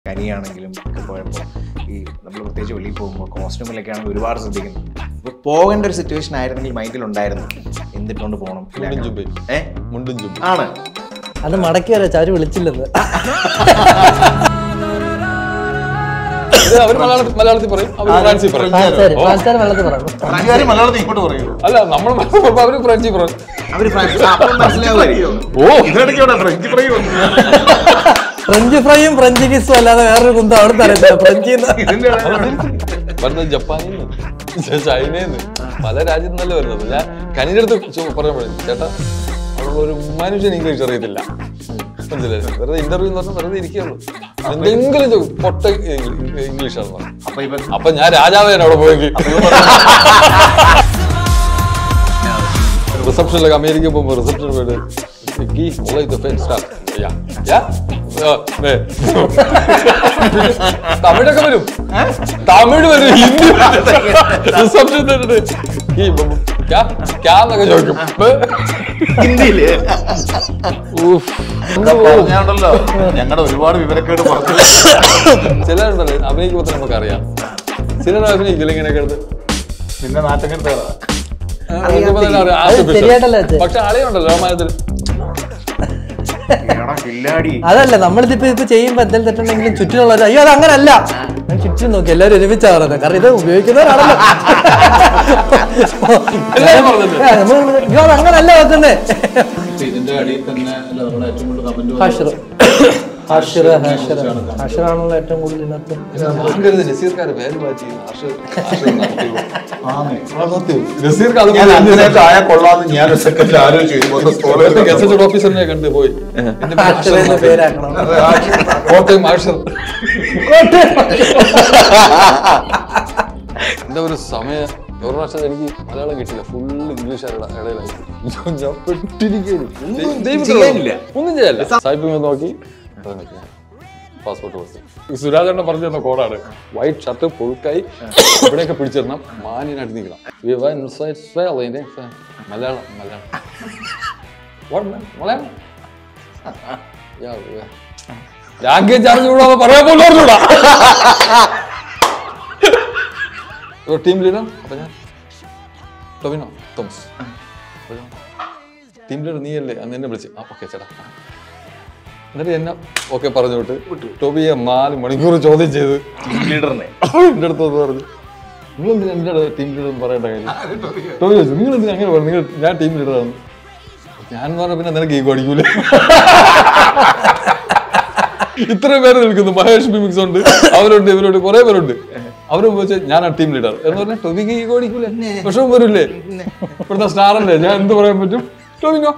കനിയാണെങ്കിലും ഒക്കെ പോയപ്പോൾ ഈ നമ്മൾ പ്രത്യേകിച്ച് വെളിയിൽ പോകുമ്പോൾ കോസ്റ്റ്യൂമിലൊക്കെ ആണെങ്കിൽ ഒരുപാട് ശ്രദ്ധിക്കുന്നു അപ്പോൾ പോകേണ്ട ഒരു സിറ്റുവേഷൻ ആയിരുന്നെങ്കിൽ മൈൻഡിൽ ഉണ്ടായിരുന്നു എന്തിട്ടുകൊണ്ട് പോകണം മുണ്ടും ജുബയും ഏ മുണ്ടും ജുബയും ആണ് അത് മടക്കി വരാ ചാരു വിളിച്ചില്ലെന്ന് ഇത് അവർ മലയാളത്തിൽ മലയാളത്തിൽ പറയും അവർ ഫ്രാൻസിൽ പറയും ആ ശരി ഫ്രാൻസുകാർ വെള്ളത്തിൽ പറഞ്ഞു ഫ്രഞ്ചുകാർ മലയാളത്തിൽ ഇങ്ങോട്ട് പറയൂ അല്ല നമ്മൾ മലയാളം അവർ ഫ്രഞ്ചിൽ പറയും അവർ ഫ്രഞ്ച് അപ്പം മനസ്സിലാവുമായിരിക്കും ഓ ഇതിനിടയ്ക്ക് ഇവിടെ ഫ്രഞ്ച് പറയൂ ഫ്രഞ്ച് ഫ്രൈയും ഫ്രഞ്ച് കിസും അല്ലാതെ വേറൊരു കുന്തം അവിടെ അറിയത്തില്ല ഫ്രഞ്ചിൽ ഇതിന്റെ ഇടയിൽ വരുന്നത് ജപ്പാനിൽ നിന്ന് ചൈനയിൽ നിന്ന് പല രാജ്യത്തു നിന്നല്ലേ വരുന്നത് ഞാൻ കനിയുടെ അടുത്ത് ചോ- പറഞ്ഞപ്പോഴേ ചേട്ടാ അവിടെ ഒരു മനുഷ്യൻ ഇംഗ്ലീഷ് അറിയത്തില്ല മനസ്സിലായി വെറുതെ ഇന്റർവ്യൂ എന്ന് പറഞ്ഞാൽ വെറുതെ ഇരിക്കുള്ളൂ എന്തെങ്കിലും ചോ- പൊട്ട ഇംഗ്ലീഷാണ് പറഞ്ഞു അപ്പൊ ഇവൻ അപ്പൊ ഞാൻ രാജാവേനെ അവിടെ പോയെങ്കിൽ റിസപ്ഷനിലൊക്കെ അമേരിക്ക പോകുമ്പോൾ റിസപ്ഷൻ പോയിട്ട് ഗീ മുള ഇത് ഫെൻ സ്റ്റാർ യാ യാ ആ, ദേ. തമിഴൊക്കെ വരും തമിഴ് വരും ഹിന്ദി റിസപ്ഷൻ ഗീ ക്യാ ക്യാ എന്നൊക്കെ ചോദിക്കും ഹിന്ദിയില് ഊഫ്. പറഞ്ഞാണ്ടല്ലോ ഞങ്ങളുടെ ഒരുപാട് വിവരക്കേട് പുറത്ത് ചിലരുണ്ടല്ലോ അഭിനയിക്കുമ്പോൾ തന്നെ നമുക്കറിയാം ചിലർ അഭിനയിക്കില്ല ഇങ്ങനെയൊക്കെ എടുത്ത് പിന്നെ നാട്ടകരുടെ അഭിനയിക്കുമ്പോൾ തന്നെ അറിയാം, അത് artificial. ശരിയായിട്ടല്ലേ വെച്ചേ? പക്ഷെ ആളെയുണ്ടല്ലോ രാമായണത്തിൽ കില്ലാടി അതല്ല നമ്മളിതിപ്പോ ഇപ്പൊ ചെയ്യുമ്പോ എന്തെങ്കിലും തെറ്റുണ്ടെങ്കിലും ചുറ്റിനുള്ളവർ അയ്യോ അത് അങ്ങനല്ല ഞാൻ ചുറ്റും നോക്കി എല്ലാവരും ഒരുമിച്ചാ പറയുന്നത് കാരണം ഇത് ഉപയോഗിക്കുന്നവരാണല്ലോ എല്ലാവരും പറഞ്ഞില്ലേ? ഏ, നമ്മള് അയ്യോ അത് അങ്ങനല്ല വെക്കുന്നേ ഇതിന്റെ അടിയിൽ തന്നെ അല്ല നമ്മുടെ ഏറ്റവും കൂടുതൽ കമന്റ് ഹാഷിർ ഹാഷിർ ഹാഷിർ ഹാഷിറാണല്ലോ ഏറ്റവും കൂടുതൽ ഇതിനകത്ത് നസീർക്കാർ പേര് മാറ്റി ഹർഷ- ഹർഷ നടത്തി. നസീർക്ക് അത് ഞാൻ പോയി അതിനകത്ത് ആയാൽ കൊള്ളാന്ന് ഞാൻ ഒരു സെക്കൻഡ് ആലോചിച്ചു ഗസറ്റഡ് ഓഫീസറിനെ കണ്ട് പോയി എന്റെ പേര് ഹർഷ ഹാഷിറിന്റെ എന്നാണ്. പേരാക്കണം കോട്ടയം ഹർഷർ എന്റെ ഒരു സമയം ഒരു പ്രാവശ്യം എനിക്ക് മലയാളം കിട്ടില്ല ഫുള്ള് ഇംഗ്ലീഷുകാരുടെ ഇടയിലായി ഞാൻ പെട്ടിരിക്കുകയാണ്. ദൈവത്തിന് ചെയ്യാനില്ല. ഒന്നും ചെയ്യാനില്ല സായിപ്പ് നോക്കി പാസ്പോർട്ട് കൊടുത്തു സുരാജേട്ടൻ പറഞ്ഞു തന്ന കോഡാണ് വൈറ്റ് ഷർട്ട് ഫുൾക്കായി ഇവിടെയൊക്കെ പിടിച്ചിടണം മാന്യനായിട്ട് നിൽക്കണം We were inside Sweden. Malayalam Malayalam What, man? Malayalam language അറിഞ്ഞുകൂടാ പറയാൻ പോലും അറിഞ്ഞൂടാ ടീം ലീഡർ അപ്പൊ ഞാൻ ടൊവിനോ തോമസ് ടീം ലീഡർ നീയല്ലേ അന്ന് എന്നെ വിളിച്ച് ആ ഓക്കെ ചേട്ടാ ആ. എന്നിട്ട് എന്നെ ഓക്കെ പറഞ്ഞു വിട്ട് ടോബിയെ നാല് മണിക്കൂർ ചോദ്യം ചെയ്ത് ലീഡറിനെ എൻ്റെ അടുത്ത് വന്ന് പറഞ്ഞു നിങ്ങൾ എന്തിനാ എൻ്റെ അടുത്ത് ടീം ലീഡർ എന്ന് പറയേണ്ട കാര്യം ടോബി ചോദിച്ചു നിങ്ങൾ എന്തിനാ അങ്ങനെ പറഞ്ഞു നിങ്ങൾ ഞാൻ ടീം ലീഡറാണ് ഞാൻ പറഞ്ഞ പിന്നെ നിനക്ക് ഈഗോ അടിക്കൂലേ ഇത്രയും പേര് നിൽക്കുന്നു മഹേഷ് മിമിക്സ് ഉണ്ട് അവരുണ്ട് ഇവരുണ്ട് കുറെ പേരുണ്ട് അവര് വെച്ച് ഞാൻ ആ ടീം ലീഡർ എന്ന് പറഞ്ഞാൽ ടൊബിക്ക് ഈഗോ അടിക്കൂലേ വിഷമം വരില്ലേ ഇവിടുത്തെ സ്റ്റാർ അല്ലേ ഞാൻ എന്ത് പറയാൻ പറ്റും ടൊബിനോ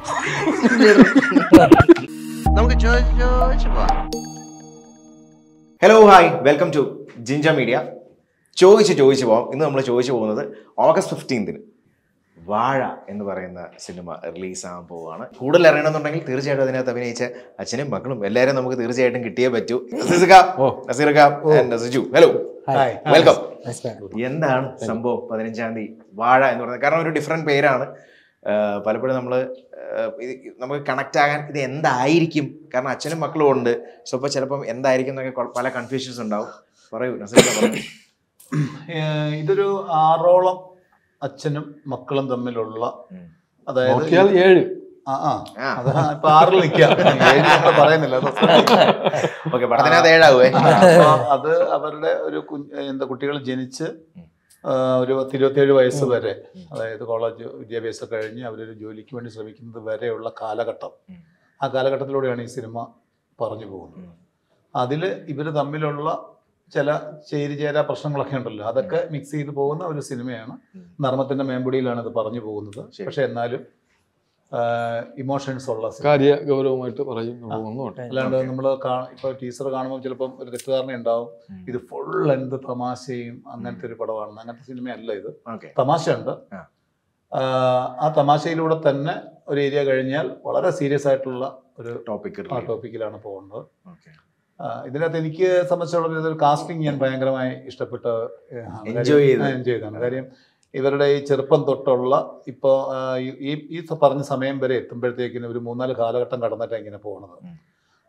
നമുക്ക് ചോദിച്ചു ചോദിച്ചു പോവാം hello hi welcome to Jincha media ചോദിച്ച് ചോദിച്ചു പോകാം ഇന്ന് നമ്മൾ ചോദിച്ചു പോകുന്നത് ഓഗസ്റ്റ് ഫിഫ്റ്റീൻത്തിന് വാഴ എന്ന് പറയുന്ന സിനിമ റിലീസ് ആകാൻ പോവുകയാണ് കൂടുതൽ അറിയണമെന്നുണ്ടെങ്കിൽ തീർച്ചയായിട്ടും അതിനകത്ത് അഭിനയിച്ച അച്ഛനും മക്കളും എല്ലാവരും നമുക്ക് തീർച്ചയായിട്ടും കിട്ടിയേ പറ്റൂ നസീർക്ക, നസീർക്ക and നസിജു ഹലോ വെൽക്കം എന്താണ് സംഭവം പതിനഞ്ചാം തീയതി വാഴ എന്ന് പറയുന്നത് കാരണം ഒരു ഡിഫറെന്റ് പേരാണ് ആഹ് പലപ്പോഴും നമ്മൾ നമുക്ക് കണക്ട് ആകാൻ ഇത് എന്തായിരിക്കും കാരണം അച്ഛനും മക്കളും ഉണ്ട് സോ അപ്പോൾ ചിലപ്പം എന്തായിരിക്കും എന്നൊക്കെ കൊ- പല കൺഫ്യൂഷൻസ് ഉണ്ടാവും പറയൂ നസീർക്ക പറയൂ ഇതൊരു ആറോളം അച്ഛനും മക്കളും തമ്മിലുള്ള അതായത് നോക്കിയാൽ ഏഴ് ആ ആ ആ. അത് ഇപ്പൊ ആറിൽ നിൽക്കാം ഏഴ് ഇപ്പൊ പറയുന്നില്ല അത് ഓക്കെ പഠനത്തിനകത്ത് ഏഴാവുമേ അപ്പൊ അത് അവരുടെ ഒരു കുഞ്ഞ് എന്താ കുട്ടികൾ ജനിച്ച് ആ, ഒരു പത്ത് ഇരുപത്തിയേഴ് വയസ്സ് വരെ അതായത് കോളേജ് വിദ്യാഭ്യാസം കഴിഞ്ഞ് അവരൊരു ജോലിക്ക് വേണ്ടി ശ്രമിക്കുന്നത് വരെയുള്ള കാലഘട്ടം ആ കാലഘട്ടത്തിലൂടെയാണ് ഈ സിനിമ പറഞ്ഞു പോകുന്നത് അതിൽ ഇവർ തമ്മിലുള്ള ചില ചേരിചേരാ പ്രശ്നങ്ങളൊക്കെ ഉണ്ടല്ലോ അതൊക്കെ മിക്സ് ചെയ്ത് പോകുന്ന ഒരു സിനിമയാണ് നർമ്മത്തിന്റെ മേമ്പൊടിയിലാണ് ഇത് പറഞ്ഞു പോകുന്നത് പക്ഷെ എന്നാലും ഇമോഷൻസ് ഉള്ള സിനിമ കാര്യ ഗൗരവമായിട്ട് പറയും ഒന്നുമുണ്ട് അല്ലാണ്ട് നമ്മൾ ഇപ്പൊ ടീച്ചർ കാണുമ്പോൾ ചിലപ്പം ഒരു തെറ്റിദ്ധാരണ ഉണ്ടാവും ഇത് ഫുൾ എന്ത് തമാശയും അങ്ങനത്തെ ഒരു പടമാണ് അങ്ങനത്തെ സിനിമയല്ല ഇത് ഓക്കെ തമാശയുണ്ട് ആ. ആഹ് ആ തമാശയിലൂടെ തന്നെ ഒരു ഏരിയ കഴിഞ്ഞാൽ വളരെ സീരിയസ് ആയിട്ടുള്ള ഒരു ടോപ്പിക് ആ ടോപ്പിക്കിലാണ് പോകുന്നത് ഓക്കെ ആഹ് ഇതിനകത്ത് എനിക്ക് സംബന്ധിച്ചിടത്തോളം ഇതൊരു കാസ്റ്റിംഗ് ഞാൻ ഭയങ്കരമായി ഇഷ്ടപ്പെട്ട ഏഹ്, ആണ്. Enjoy ചെയ്ത്. കാര്യം- ആ, enjoy ചെയ്താണ് കാര്യം ഇവരുടെ ഈ ചെറുപ്പം തൊട്ടുള്ള ഇപ്പോൾ ഈ ഈ പറഞ്ഞ സമയം വരെ എത്തുമ്പോഴത്തേക്കിന് ഒരു മൂന്നാല് കാലഘട്ടം കടന്നിട്ടാണ് ഇങ്ങനെ പോകുന്നത് ഉം.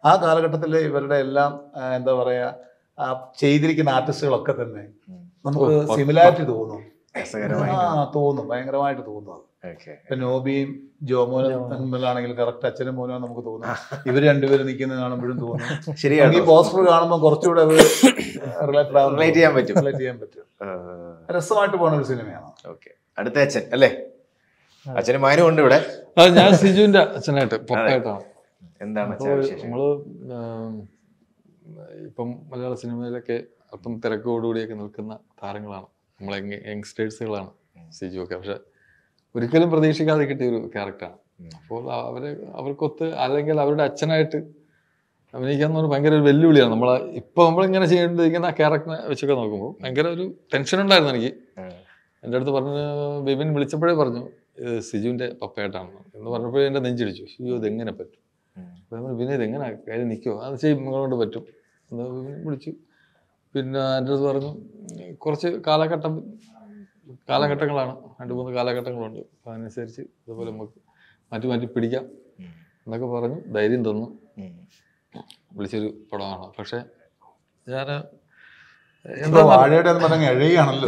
ആ കാലഘട്ടത്തിൽ ഇവരുടെ എല്ലാം ആ, എന്താ പറയാ ആ ചെയ്തിരിക്കുന്ന ആർട്ടിസ്റ്റുകളൊക്കെ തന്നെ നമുക്ക് ഓ, സിമിലാരിറ്റി തോന്നും രസകരമായിട്ട് ആ തോന്നും ഭയങ്കരമായിട്ട് തോന്നും അത്. ഓക്കെ ഇപ്പൊ നോബിയും ജോമോനും തമ്മിലാണെങ്കിൽ കറക്റ്റ് അച്ഛനും മോനും നമുക്ക് തോന്നും ഇവർ രണ്ടുപേരും നിൽക്കുന്നത് കാണുമ്പോഴും തോന്നും ഈ ശരിയാണ് പോസ്റ്റർ കാണുമ്പോൾ കുറച്ചുകൂടെ അത് റിലേറ്റഡ് ആവും Relate ചെയ്യാൻ പറ്റും. റിലേറ്റ് ചെയ്യാൻ പറ്റും രസമായിട്ട് പോണ ഒരു സിനിമയാണ് ഓക്കെ അടുത്ത അച്ഛൻ അല്ലേ അച്ഛനും മകനും ഉണ്ട് ഇവിടെ അത് ഞാൻ സിജുവിന്റെ അച്ഛനായിട്ട് പപ്പയായിട്ടാണ് എന്താണ് അപ്പോൾ അച്ഛൻ വിശേഷം നമ്മള് ആം, ഇപ്പം മലയാള സിനിമയിലൊക്കെ അല്പം തിരക്കോടുകൂടിയൊക്കെ നിൽക്കുന്ന താരങ്ങളാണ് നമ്മളെ യങ്സ്റ്റേഴ്സുകളാണ് സിജു ഒക്കെ പക്ഷെ ഒരിക്കലും പ്രതീക്ഷിക്കാതെ കിട്ടിയ ഒരു ക്യാരക്ടറാണ് അപ്പോൾ അവരെ അവർക്കൊത്ത് അല്ലെങ്കിൽ അവരുടെ അച്ഛനായിട്ട് അഭിനയിക്കാന്ന് പറഞ്ഞാൽ ഭയങ്കര ഒരു വെല്ലുവിളിയാണ് നമ്മൾ ഇപ്പൊ നമ്മളിങ്ങനെ ചെയ്യേണ്ടിരിക്കുന്ന ആ ക്യാരക്ടറിനെ വെച്ചൊക്കെ നോക്കുമ്പോൾ ഭയങ്കര ഒരു ടെൻഷൻ ഉണ്ടായിരുന്നു എനിക്ക് എൻ്റെ അടുത്ത് പറഞ്ഞ് ബിബിൻ വിളിച്ചപ്പോഴേ പറഞ്ഞു ഇത് സിജുവിൻ്റെ പപ്പയായിട്ടാണ് എന്ന് പറഞ്ഞപ്പോഴേ എൻ്റെ നെഞ്ചിടിച്ചു അയ്യോ ഇതെങ്ങനെ പറ്റും അപ്പോൾ നമ്മൾ പിന്നെ ഇതെങ്ങനെ കാര്യം നിൽക്കുമോ അത് ചെയ്യും നിങ്ങളോട് പറ്റും എന്ന് ബിബിൻ വിളിച്ചു പിന്നെ എൻ്റെ അടുത്ത് പറഞ്ഞു "ഉം, കുറച്ച് കാലഘട്ടം കാലഘട്ടങ്ങളാണ് രണ്ട് മൂന്ന് കാലഘട്ടങ്ങളുണ്ട് അപ്പോൾ അതിനനുസരിച്ച് ഇതുപോലെ നമുക്ക് മാറ്റി മാറ്റി പിടിക്കാം എന്നൊക്കെ പറഞ്ഞു ധൈര്യം തന്നു വിളിച്ചൊരു പടമാണ് പക്ഷേ ഞാൻ എന്താ വാഴയുടെ എന്ന് പറഞ്ഞ എഴയാണല്ലോ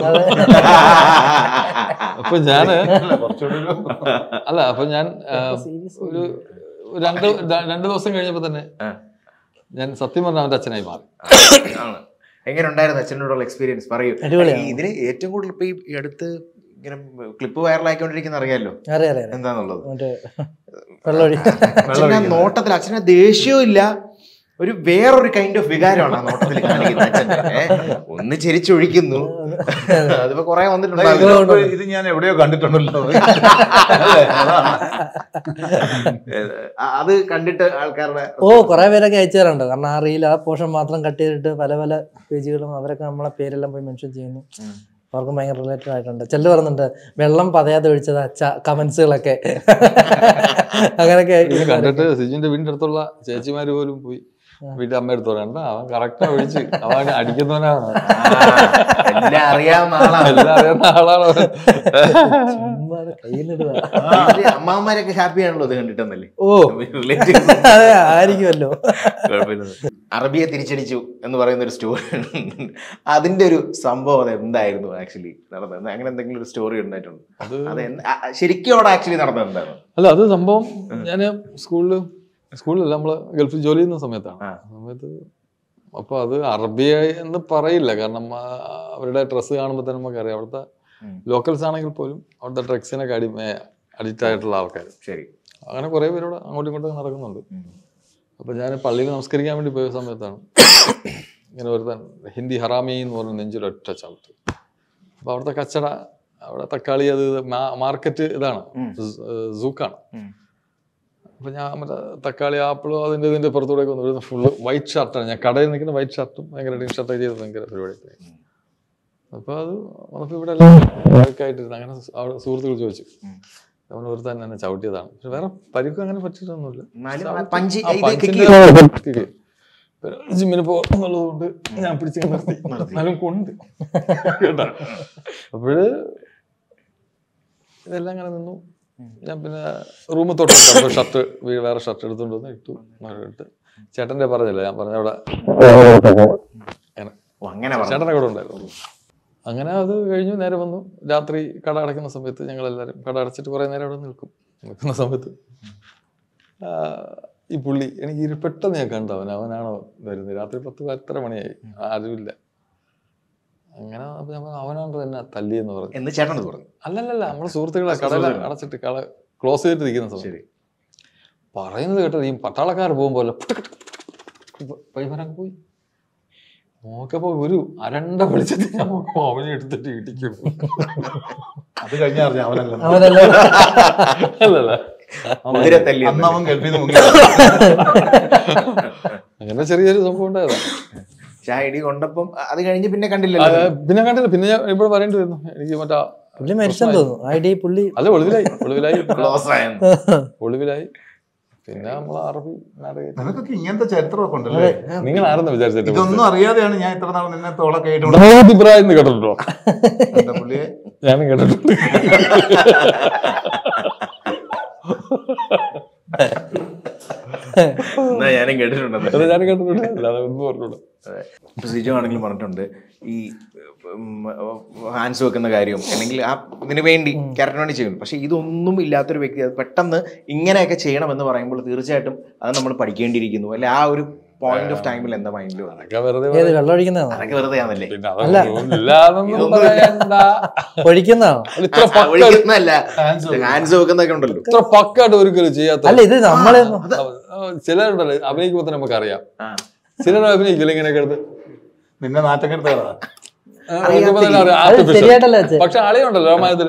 അപ്പൊ ഞാൻ അല്ല, കുറച്ചുകൂടി ഒരു അല്ല അപ്പൊ ഞാൻ ആ, ഒരു ഒരു രണ്ട് ര- രണ്ട് ദിവസം കഴിഞ്ഞപ്പോ തന്നെ ആ. ഞാൻ സത്യം പറഞ്ഞ അവന്റെ അച്ഛനായി മാറി ആണ് എങ്ങനെ ഉണ്ടായിരുന്നു അച്ഛനോടുള്ള എക്സ്പീരിയൻസ് പറയൂ അടിപൊളിയാണ്. ഈ ഇതിന് ഏറ്റവും കൂടുതൽ ഇപ്പൊ ഈ- ഈ അടുത്ത് ഇങ്ങനെ ക്ലിപ്പ് വൈറലായിക്കൊണ്ടിരിക്കുന്ന അറിയാലോ അറിയാം അറിയാം എന്താന്നുള്ളത് മറ്റേ വെള്ളമൊഴി അച്ഛൻ്റെ ആ നോട്ടത്തിൽ അച്ഛന് ദേഷ്യവും ഇല്ല ഒരു വേറൊരു കൈൻഡ് ഓഫ് വികാരമാണ് ആ നോട്ടത്തിൽ കാണിക്കുന്നത് അച്ഛൻ്റെ ഏ? ഒന്ന് ചിരിച്ചൊഴിക്കുന്നു അതിപ്പോ കുറെ ഇത് വന്നിട്ടുണ്ടാവില്ല ഇപ്പൊ ഇത് ഞാൻ എവിടെയോ കണ്ടിട്ടുണ്ടല്ലോ അല്ലേ? അതാണ്. ആ, അത് കണ്ടിട്ട് ആൾക്കാരുടെ ഓ കുറെ പേരൊക്കെ അയച്ചു തരാറുണ്ട് കാരണം ആ റീൽ ആ പോർഷൻ മാത്രം കട്ട് ചെയ്തിട്ട് പല പല പേജുകളും അവരൊക്കെ നമ്മളെ പേരെല്ലാം പോയി മെൻഷൻ ചെയ്യുന്നു അവർക്ക് ഭയങ്കര റിലേറ്റഡ് ആയിട്ടുണ്ട് ചിലർ പറയുന്നുണ്ട് വെള്ളം പതയാതെ ഒഴിച്ചത് അച്ഛ കമന്റ്സുകളൊക്കെ അങ്ങനെയൊക്കെ ഇത് കണ്ടിട്ട് സിജുവിന്റെ വീടിന്റെ അടുത്തുള്ള ചേച്ചിമാര് പോലും പോയി വീട്ടിൽ അമ്മ എടുത്ത് പറയണ്ട അവൻ കറക്റ്റാ വിളിച്ച് അവൻ അടിക്കുന്നവനാണ് എല്ലാം അറിയാവുന്ന ആളാണ് എല്ലാം അറിയുന്ന ആളാണ് അവൻ. കയ്യിലിടുക ഇത് അമ്മാവന്മാരൊക്കെ ഹാപ്പി ആണല്ലോ ഇത് കണ്ടിട്ടെന്നല്ലേ ഓ Relatives. അതെ ആയിരിക്കുമല്ലോ കുഴപ്പമില്ല. അറബിയെ തിരിച്ചടിച്ചു എന്ന് പറയുന്ന ഒരു സ്റ്റോറി അതിന്റെ ഒരു സംഭവം അത് എന്തായിരുന്നു ആക്ച്വലി നടന്നത് അങ്ങനെ എന്തെങ്കിലും ഒരു സ്റ്റോറി ഉണ്ടായിട്ടുണ്ട് അത് അത് എന്ത്- ആ, ആ, ശരിക്കും അവിടെ ആക്ച്വലി നടന്നത് എന്താണ് അല്ല അത് സംഭവം ഞാൻ സ്കൂളിൽ സ്കൂളിലല്ല നമ്മള് ഗൾഫിൽ ജോലി ചെയ്യുന്ന സമയത്താണ് ആ. ആ സമയത്ത് അപ്പൊ അത് അറബി എന്ന് പറയില്ല കാരണം ആ, അവരുടെ ഡ്രസ്സ് കാണുമ്പോൾ തന്നെ നമുക്കറിയാം അവിടുത്തെ ഉം. ലോക്കൽസ് ആണെങ്കിൽ പോലും അവിടുത്തെ ഡ്രഗ്സിനൊക്കെ അടി അഡിക്റ്റ് ആയിട്ടുള്ള ആൾക്കാർ ശരി അങ്ങനെ കുറേ പേരോട് അങ്ങോട്ടും ഇങ്ങോട്ടും നടക്കുന്നുണ്ട് അപ്പൊ ഞാൻ പള്ളിയിൽ നമസ്കരിക്കാൻ വേണ്ടി പോയ സമയത്താണ് ഇങ്ങനെ ഒരുത്തൻ ഹിന്ദി ഹറാമി എന്ന് പറഞ്ഞ നെഞ്ചിലൊറ്റ ചവിട്ട് അപ്പൊ അവിടുത്തെ കച്ചട അവിടെ തക്കാളി അത് മാർക്കറ്റ് ഇതാണ് ഉം. സൂക്കാണ് ഉം. അപ്പൊ ഞാൻ മറ്റേ തക്കാളി ആപ്പിളും അതിന്റെ ഇതിന്റെ പുറത്തൂടെ വന്നു ഫുള്ള് വൈറ്റ് ഷർട്ടാണ് ഞാൻ കടയിൽ നിൽക്കുന്ന വൈറ്റ് ഷർട്ടും ഭയങ്കര ടീ ഷർട്ടൊക്കെ ചെയ്ത് ഭയങ്കര പരിപാടി അപ്പൊ അത് വന്നപ്പോ ഇവിടെ എല്ലാം ആയിട്ടിരുന്നു അങ്ങനെ അവിടെ സുഹൃത്തുക്കൾ ചോദിച്ചു അവൻ ഒരുത്താൻ എന്നെ ചവിട്ടിയതാണ് പക്ഷെ വേറെ പരിക്കും അങ്ങനെ പറ്റിയിട്ടൊന്നുമില്ല എന്നാലും ആ ചവിട്ടി- പഞ്ച് ആ ഇത് പഞ്ചിന്റെ കിക്ക് കിക്ക്. പിന്നെ ജിമ്മിന് പോകുന്നുള്ളത് കൊണ്ട് ഞാൻ പിടിച്ച് നിർത്തി എന്നാലും കൊണ്ട് കേട്ടോ അപ്പോഴ് ഇതെല്ലാം അങ്ങനെ നിന്നു ഞാൻ പിന്നെ റൂമിൽ തൊട്ട് ഷർട്ട് വേറെ ഷർട്ട് എടുത്തോണ്ട് വന്ന് ഇട്ടു ഇട്ട് ചേട്ടന്റെ പറഞ്ഞില്ല ഞാൻ പറഞ്ഞ അവിടെ അങ്ങനെ ഓ, അങ്ങനെ പറഞ്ഞു ചേട്ടനെ കൂടെ ഉണ്ടായിരുന്നു അങ്ങനെ അത് കഴിഞ്ഞു നേരെ വന്നു രാത്രി കട അടയ്ക്കുന്ന സമയത്ത് ഞങ്ങൾ എല്ലാവരും കട അടച്ചിട്ട് കുറേ നേരം അവിടെ നിൽക്കും നിൽക്കുന്ന സമയത്ത് ആ, ഈ പുള്ളി എനിക്ക് ഇരു പെട്ടെന്ന് ഞാൻ കണ്ടു അവൻ അവനാണോ വരുന്നത് രാത്രി പത്ത് പത്തര മണിയായി ആരുമില്ല അങ്ങനെ അപ്പൊ ഞാൻ പറഞ്ഞു, അവനാണ് എന്നെ തല്ലിയെന്ന് പറഞ്ഞു എന്ന് ചേട്ടൻ പറഞ്ഞു അല്ലല്ലല്ല നമ്മളെ സുഹൃത്തുക്കളെ കടല അടച്ചിട്ട് കട ക്ലോസ് ചെയ്തിട്ട് ഇരിക്കുന്ന സമയം ശരി പറയുന്നത് കേട്ടത് ഈ പട്ടാളക്കാർ പോകുമ്പോൾ പൈമരങ്ങ് പോയി നോക്കപ്പോ ഒരു അരണ്ട വെളിച്ചത്തിൽ ഞാൻ നോക്കുമ്പോ അവനെ എടുത്തിട്ട് ഇടിക്കും അത് കഴിഞ്ഞ അറിഞ്ഞ അവനല്ല അവനല്ല അല്ലല്ല കുതിര തല്ലി അന്ന് അവൻ ഗൾഫിൽ നിന്ന് മുങ്ങി അങ്ങനെ ചെറിയൊരു സംഭവം ഉണ്ടായതാ പക്ഷെ ആ ഇടി കൊണ്ടപ്പം അത് കഴിഞ്ഞ് പിന്നെ ആ, കണ്ടില്ലല്ലോ പിന്നെ കണ്ടില്ല പിന്നെ ഞാൻ ഇവിടെ പറയേണ്ടി വരുന്നു എനിക്ക് മറ്റാ പുള്ളി മരിച്ചെന്ന് തോന്നുന്നു ഐ ഡി പുള്ളി അല്ല ഒളിവിലായി ഒളിവിലായി ക്ലോസ് ആയെന്ന് ഒളിവിലായി പിന്നെ നമ്മൾ അറബി നാടകം നിനക്കൊക്കെ ഇങ്ങനത്തെ ചരിത്രമൊക്കെ ഉണ്ടല്ലേ നിങ്ങൾ ആരെന്ന് വിചാരിച്ചിട്ട് ഇതൊന്നും അറിയാതെയാണ് ഞാൻ ഇത്ര നാൾ നിന്നെ തോളൊക്കെ ആയിട്ട് ദാവൂദ് ഇബ്രാഹിം എന്ന് കേട്ടിട്ടുണ്ടോ എന്താ പുള്ളിയെ ഞാനും കേട്ടിട്ടുണ്ട് എന്നാ ഞാനും കേട്ടിട്ടുണ്ടെന്ന് അത് ഞാൻ കേട്ടിട്ടുണ്ട് അല്ലാതെ ഒന്നും പറഞ്ഞിട്ടുണ്ട് അതെ. ഇപ്പൊ സിജു ആണെങ്കിലും പറഞ്ഞിട്ടുണ്ട് ഈ ഹാൻഡ്സ് വെക്കുന്ന കാര്യവും അല്ലെങ്കിൽ ആ ഇതിനു വേണ്ടി ക്യാരക്ടറിന് വേണ്ടി ചെയ്യുന്നു പക്ഷെ ഇതൊന്നും ഇല്ലാത്തൊരു വ്യക്തി അത് പെട്ടെന്ന് ഇങ്ങനെയൊക്കെ ചെയ്യണമെന്ന് പറയുമ്പോൾ തീർച്ചയായിട്ടും അത് നമ്മൾ പഠിക്കേണ്ടിയിരിക്കുന്നു അല്ലെ ആ ഒരു പോയിന്റ് ഓഫ് ടൈമിൽ എന്താ മൈൻഡിൽ വന്നത് അതൊക്കെ വെറുതെ ഏത് വെള്ളം ഒഴിക്കുന്നതാണോ അതൊക്കെ വെറുതെ ആണല്ലേ പിന്നെ അതൊന്നും ഇല്ലാതൊന്നും പറയണ്ട ഒഴിക്കുന്നതാണോ അല്ല, ഇത്ര ആ, പക്ക ഒഴിക്കുന്നതല്ല ഹാൻഡ്സ് വെക്കുന്നൊക്കെ ഉണ്ടല്ലോ ഇത്ര പക്കായിട്ട് ഒരിക്കലും ചെയ്യാത്ത അല്ല ഇത് നമ്മള് ചിലരുണ്ടല്ലോ അഭിനയിക്കുമ്പോ തന്നെ നമുക്കറിയാം ആ. ചിലർ അഭിനയിക്കില്ല ഇങ്ങനെയൊക്കെ എടുത്ത് നിന്നെ നാറ്റക്കെടുത്തതാ നോക്കുമ്പോ തന്നെ അറിയാം, അത് artificial. ശരിയായിട്ടല്ല വെച്ചേ പക്ഷെ അളിയുണ്ടല്ലോ രാമായണത്തിൽ